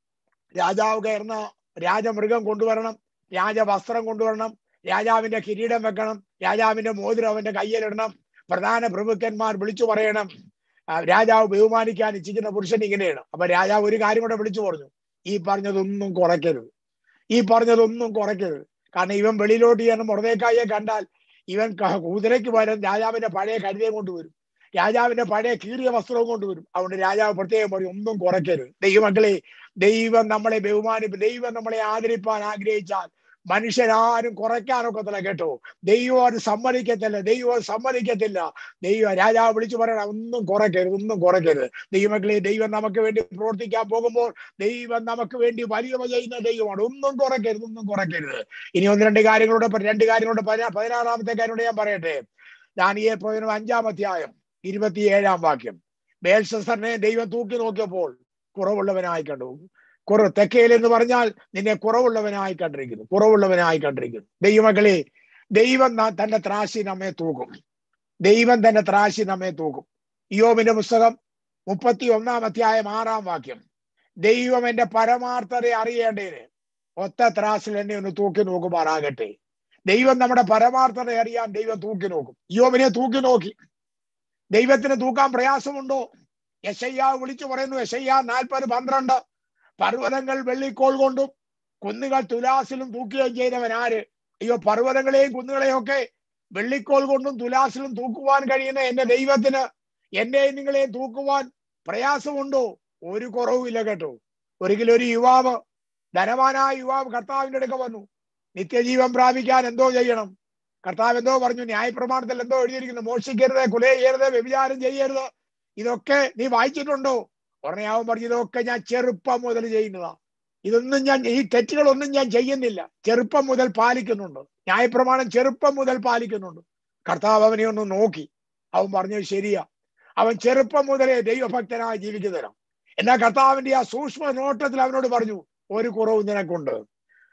രാജാവ് കയറുന്ന രാജമൃഗം കൊണ്ടുവരണം രാജവസ്ത്രം കൊണ്ടുവരണം രാജാവിന്റെ കിരീടം വെക്കണം രാജാവിന്റെ മോതിരം അവന്റെ കയ്യിലിടണം പ്രധാന പ്രഭുക്കന്മാർ വിളിച്ചു പറയണം ആ, രാജാവ് ബഹുമാനിക്കാൻ ഇച്ഛിക്കുന്ന പുരുഷൻ ഇങ്ങനെയാണ് അപ്പൊ രാജാവ് ഒരു കാര്യം കൂടെ വിളിച്ചു പറഞ്ഞു ഈ പറഞ്ഞതൊന്നും കുറയ്ക്കരുത് ഈ പറഞ്ഞതൊന്നും കുറയ്ക്കരുത് കാരണം ഇവൻ വെളിയിലോട്ട് ചെയ്യാൻ മുറതേക്കായെ കണ്ടാൽ ഇവൻ ക- കുതിരയ്ക്ക് പകരം രാജാവിന്റെ പഴയ കരുതയും കൊണ്ടുവരും രാജാവിന്റെ പഴയ കീറിയ വസ്ത്രവും കൊണ്ടുവരും അതുകൊണ്ട് രാജാവ് പ്രത്യേകം പറയും ഒന്നും കുറയ്ക്കരുത് ദൈവമക്കളെ ദൈവം നമ്മളെ ബഹുമാനിപ്പ് ദൈവം നമ്മളെ ആദരിപ്പാൻ ആഗ്രഹിച്ചാൽ മനുഷ്യരാരും കുറയ്ക്കാനൊക്കത്തില്ല കേട്ടോ ദൈവം അത് സമ്മതിക്കത്തില്ല ദൈവം അത് സമ്മതിക്കത്തില്ല ദൈവം രാജാവ് വിളിച്ചു പറയണം ഒന്നും കുറയ്ക്കരുത് ഒന്നും കുറയ്ക്കരുത് ദൈവമക്കളെ ദൈവം നമുക്ക് വേണ്ടി പ്രവർത്തിക്കാൻ പോകുമ്പോൾ ദൈവം നമുക്ക് വേണ്ടി വലിയ ചെയ്യുന്ന ദൈവമാണ് ഒന്നും കുറയ്ക്കരുത് ഒന്നും കുറയ്ക്കരുത് ഇനി ഒന്ന് രണ്ട് കാര്യങ്ങളോട് പ- രണ്ട് കാര്യങ്ങളോട് പതിനാ- പതിനാറാമത്തെ കാര്യങ്ങളോട് ഞാൻ പറയട്ടെ ദാനിയെ പ്രവചനം അഞ്ചാം അധ്യായം ഇരുപത്തിയേഴാം വാക്യം ബേൽസസറിനെ ദൈവം തൂക്കി നോക്കിയപ്പോൾ കുറവുള്ളവനായി കണ്ടു കുറ തെക്കേൽ എന്ന് പറഞ്ഞാൽ നിന്നെ കുറവുള്ളവനായി കണ്ടിരിക്കുന്നു കുറവുള്ളവനായി കണ്ടിരിക്കുന്നു ദൈവമക്കളെ ദൈവം ന- തന്റെ ത്രാശി നമ്മെ തൂക്കും ദൈവം തന്റെ ത്രാശി നമ്മെ തൂക്കും യോമിന്റെ പുസ്തകം മുപ്പത്തി ഒന്നാം അധ്യായം ആറാം വാക്യം ദൈവം എന്റെ പരമാർത്ഥത അറിയേണ്ടതിന് ഒത്ത ത്രാസിൽ എന്നെ ഒന്ന് തൂക്കി നോക്കുമാറാകട്ടെ ദൈവം നമ്മുടെ പരമാർത്ഥത അറിയാൻ ദൈവം തൂക്കി നോക്കും യോബിനെ തൂക്കി നോക്കി ദൈവത്തിന് തൂക്കാൻ പ്രയാസമുണ്ടോ യശയ്യ വിളിച്ചു പറയുന്നു യശയ്യ നാൽപ്പത് പന്ത്രണ്ട് പർവ്വതങ്ങൾ വെള്ളിക്കോൾ കൊണ്ടും കുന്നുകൾ തുലാസിലും തൂക്കുകയും ചെയ്തവൻ ആര് അയ്യോ പർവ്വതങ്ങളെയും കുന്നുകളെയും ഒക്കെ വെള്ളിക്കോൾ കൊണ്ടും തുലാസിലും തൂക്കുവാൻ കഴിയുന്ന എന്റെ ദൈവത്തിന് എന്നെയും നിങ്ങളെയും തൂക്കുവാൻ പ്രയാസമുണ്ടോ ഒരു കുറവുമില്ല കേട്ടോ ഒരിക്കലും ഒരു യുവാവ് ധനവാനായ യുവാവ് കർത്താവിന്റെ അടുക്ക വന്നു നിത്യജീവൻ പ്രാപിക്കാൻ എന്തോ ചെയ്യണം കർത്താവ് എന്തോ പറഞ്ഞു ന്യായപ്രമാണത്തിൽ എന്തോ എഴുതിയിരിക്കുന്നു മോഷിക്കരുത് കൊല ചെയ്യരുത് വ്യഭിചാരം ചെയ്യരുത് ഇതൊക്കെ നീ വായിച്ചിട്ടുണ്ടോ ഉടനെ അവൻ പറഞ്ഞു ഇതൊക്കെ ഞാൻ ചെറുപ്പം മുതൽ ചെയ്യുന്നതാ ഇതൊന്നും ഞാൻ ഈ തെറ്റുകളൊന്നും ഞാൻ ചെയ്യുന്നില്ല ചെറുപ്പം മുതൽ പാലിക്കുന്നുണ്ട് ന്യായപ്രമാണം ചെറുപ്പം മുതൽ പാലിക്കുന്നുണ്ട് കർത്താവ് അവനെ ഒന്ന് നോക്കി അവൻ പറഞ്ഞു ശരിയാ അവൻ ചെറുപ്പം മുതലേ ദൈവഭക്തനായി ജീവിക്കുന്നവരാ എന്നാൽ കർത്താവിന്റെ ആ സൂക്ഷ്മ നോട്ടത്തിൽ അവനോട് പറഞ്ഞു ഒരു കുറവും നിനക്കുണ്ട്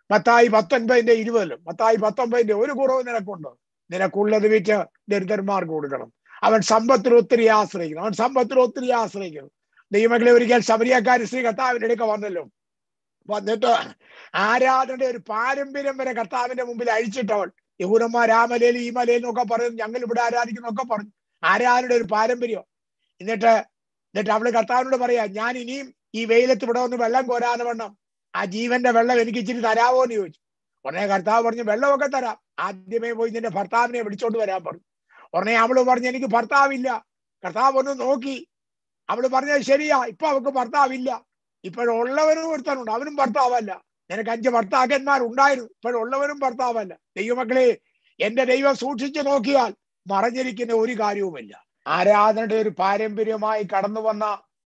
മത്തായി പത്തൊൻപതിന്റെ ഇരുപതിലും മത്തായി പത്തൊൻപതിന്റെ ഒരു കുറവ് നിനക്കുണ്ടോ നിനക്കുള്ളത് വിറ്റ് ദരിദ്രന്മാർക്ക് കൊടുക്കണം അവൻ സമ്പത്തിൽ ഒത്തിരി ആശ്രയിക്കുന്നു അവൻ സമ്പത്തിൽ ഒത്തിരി ആശ്രയിക്കുന്നു ദൈവമകളെ ഒരിക്കൽ ശബരിയക്കാരി ശ്രീ കർത്താവിന്റെ അടുക്ക വന്നല്ലോ വന്നിട്ട് ആരാധനയുടെ ഒരു പാരമ്പര്യം വരെ കർത്താവിന്റെ മുമ്പിൽ അഴിച്ചിട്ടവൾ യഹൂരന്മാർ ആ മലയിൽ ഈ മലയിൽ എന്നൊക്കെ പറയുന്നു ഞങ്ങൾ ഇവിടെ ആരാധിക്കുന്നൊക്കെ പറഞ്ഞു ആരാധനയുടെ ഒരു പാരമ്പര്യം എന്നിട്ട് എന്നിട്ട് അവള് കർത്താവിനോട് പറയാ ഞാൻ ഇനിയും ഈ വെയിലത്ത് ഇവിടെ വന്ന് വെള്ളം കോരാതെ വണ്ണം ആ ജീവന്റെ വെള്ളം എനിക്ക് ഇച്ചിരി തരാവോ എന്ന് ചോദിച്ചു ഉടനെ കർത്താവ് പറഞ്ഞു വെള്ളമൊക്കെ തരാം ആദ്യമേ പോയി നിന്റെ ഭർത്താവിനെ വിളിച്ചോണ്ട് വരാൻ പറഞ്ഞു ഉടനെ അവള് പറഞ്ഞു എനിക്ക് ഭർത്താവില്ല കർത്താവ് ഒന്ന് നോക്കി അവള് പറഞ്ഞത് ശരിയാ ഇപ്പൊ അവൾക്ക് ഭർത്താവില്ല ഇപ്പോഴുള്ളവനും ഒരുത്തനുണ്ട് അവനും ഭർത്താവല്ല നിനക്ക് അഞ്ച് ഭർത്താക്കന്മാർ ഉണ്ടായിരുന്നു ഇപ്പോഴുള്ളവനും ഭർത്താവല്ല ദൈവമക്കളെ എന്റെ ദൈവം സൂക്ഷിച്ചു നോക്കിയാൽ മറഞ്ഞിരിക്കുന്ന ഒരു കാര്യവുമില്ല ആരാധനയുടെ ഒരു പാരമ്പര്യമായി കടന്നു വന്ന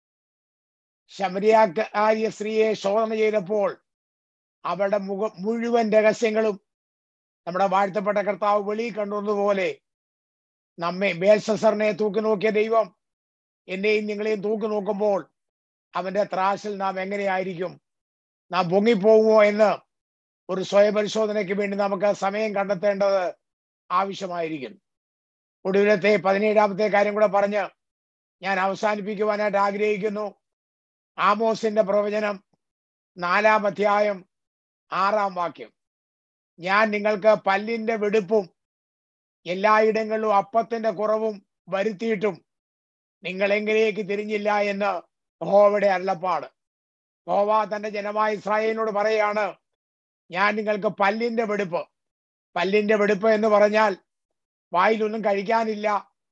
ശമരിയാക്കാരിയ സ്ത്രീയെ ശോധന ചെയ്തപ്പോൾ അവരുടെ മുഖ മുഴുവൻ രഹസ്യങ്ങളും നമ്മുടെ വാഴ്ത്തപ്പെട്ട കർത്താവ് വെളി കണ്ടുവന്നതുപോലെ നമ്മെ ബേൽസസറിനെ തൂക്കി നോക്കിയ ദൈവം എന്നെയും നിങ്ങളെയും തൂക്കി നോക്കുമ്പോൾ അവന്റെ ത്രാസിൽ നാം എങ്ങനെയായിരിക്കും നാം പൊങ്ങിപ്പോകുമോ എന്ന് ഒരു സ്വയപരിശോധനയ്ക്ക് വേണ്ടി നമുക്ക് സമയം കണ്ടെത്തേണ്ടത് ആവശ്യമായിരിക്കുന്നു ഒടുവിലത്തെ പതിനേഴാമത്തെ കാര്യം കൂടെ പറഞ്ഞ് ഞാൻ അവസാനിപ്പിക്കുവാനായിട്ട് ആഗ്രഹിക്കുന്നു ആമോസിന്റെ പ്രവചനം നാലാം അധ്യായം ആറാം വാക്യം ഞാൻ നിങ്ങൾക്ക് പല്ലിന്റെ വെടുപ്പും എല്ലായിടങ്ങളിലും അപ്പത്തിന്റെ കുറവും വരുത്തിയിട്ടും നിങ്ങൾ എങ്കിലേക്ക് തിരിഞ്ഞില്ല എന്ന് ഹോവയുടെ അരുളപ്പാട് ഹോവ തന്റെ ജനമായ ഇസ്രായേലിനോട് പറയാണ് ഞാൻ നിങ്ങൾക്ക് പല്ലിന്റെ വെടുപ്പ് പല്ലിന്റെ വെടുപ്പ് എന്ന് പറഞ്ഞാൽ വായിലൊന്നും കഴിക്കാനില്ല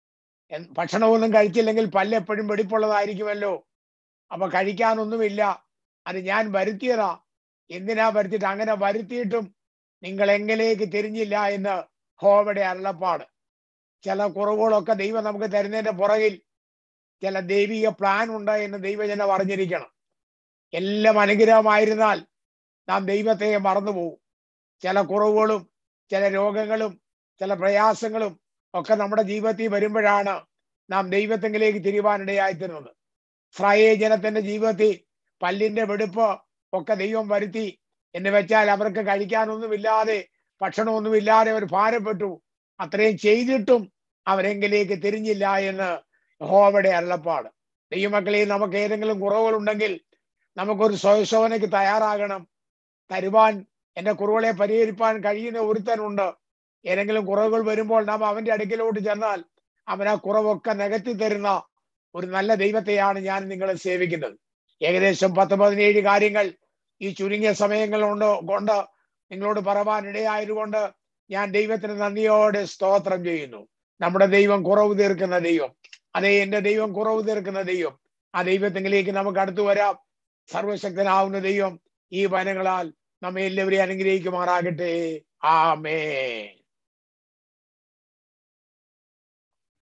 എൻ- ഭക്ഷണമൊന്നും കഴിച്ചില്ലെങ്കിൽ പല്ല് എപ്പോഴും വെടിപ്പുള്ളതായിരിക്കുമല്ലോ അപ്പൊ കഴിക്കാനൊന്നുമില്ല അത് ഞാൻ വരുത്തിയതാ എന്തിനാ വരുത്തിയിട്ട് അങ്ങനെ വരുത്തിയിട്ടും നിങ്ങൾ എങ്കിലേക്ക് തിരിഞ്ഞില്ല എന്ന് ഹോവയുടെ അരുളപ്പാട് ചില കുറവുകളൊക്കെ ദൈവം നമുക്ക് തരുന്നതിന്റെ പുറകിൽ ചില ദൈവിക പ്ലാൻ ഉണ്ട് എന്ന് ദൈവജനം അറിഞ്ഞിരിക്കണം എല്ലാം അനുഗ്രഹമായിരുന്നാൽ നാം ദൈവത്തെ മറന്നുപോകും ചില കുറവുകളും ചില രോഗങ്ങളും ചില പ്രയാസങ്ങളും ഒക്കെ നമ്മുടെ ജീവിതത്തിൽ വരുമ്പോഴാണ് നാം ദൈവത്തെങ്കിലേക്ക് തിരുവാനിടയായിത്തീരുന്നത് ഇസ്രായേൽ ജനത്തിന്റെ ജീവിതത്തിൽ പല്ലിന്റെ വെടുപ്പ് ഒക്കെ ദൈവം വരുത്തി എന്ന് വെച്ചാൽ അവർക്ക് കഴിക്കാനൊന്നുമില്ലാതെ ഭക്ഷണമൊന്നുമില്ലാതെ അവർ ഭാരപ്പെട്ടു അത്രയും ചെയ്തിട്ടും അവരെങ്കിലേക്ക് തിരിഞ്ഞില്ല എന്ന് യഹോവയുടെ അരുളപ്പാട് ദൈവമക്കളെ നമുക്ക് ഏതെങ്കിലും കുറവുകളുണ്ടെങ്കിൽ നമുക്കൊരു സ്വയശോധനയ്ക്ക് തയ്യാറാകണം തരുവാൻ എന്റെ കുറവുകളെ പരിഹരിപ്പാൻ കഴിയുന്ന ഒരുത്തനുണ്ട് ഏതെങ്കിലും കുറവുകൾ വരുമ്പോൾ നാം അവന്റെ അടുക്കലോട്ട് ചെന്നാൽ അവൻ ആ കുറവൊക്കെ നികത്തി തരുന്ന ഒരു നല്ല ദൈവത്തെയാണ് ഞാൻ നിങ്ങളെ സേവിക്കുന്നത് ഏകദേശം പത്ത് പതിനേഴ് കാര്യങ്ങൾ ഈ ചുരുങ്ങിയ സമയങ്ങൾ കൊണ്ട് കൊണ്ട് നിങ്ങളോട് പറവാൻ ഇടയായതുകൊണ്ട് ഞാൻ ദൈവത്തിന് നന്ദിയോടെ സ്തോത്രം ചെയ്യുന്നു നമ്മുടെ ദൈവം കുറവ് തീർക്കുന്ന ദൈവം അതെ എന്റെ ദൈവം കുറവ് തീർക്കുന്ന ദൈവം ആ ദൈവത്തിലേക്ക് നമുക്ക് അടുത്തു വരാം സർവശക്തനാവുന്ന ദൈവം ഈ വനങ്ങളാൽ നമ്മെ എല്ലാവരെയും അനുഗ്രഹിക്കുമാറാകട്ടെ ആമേ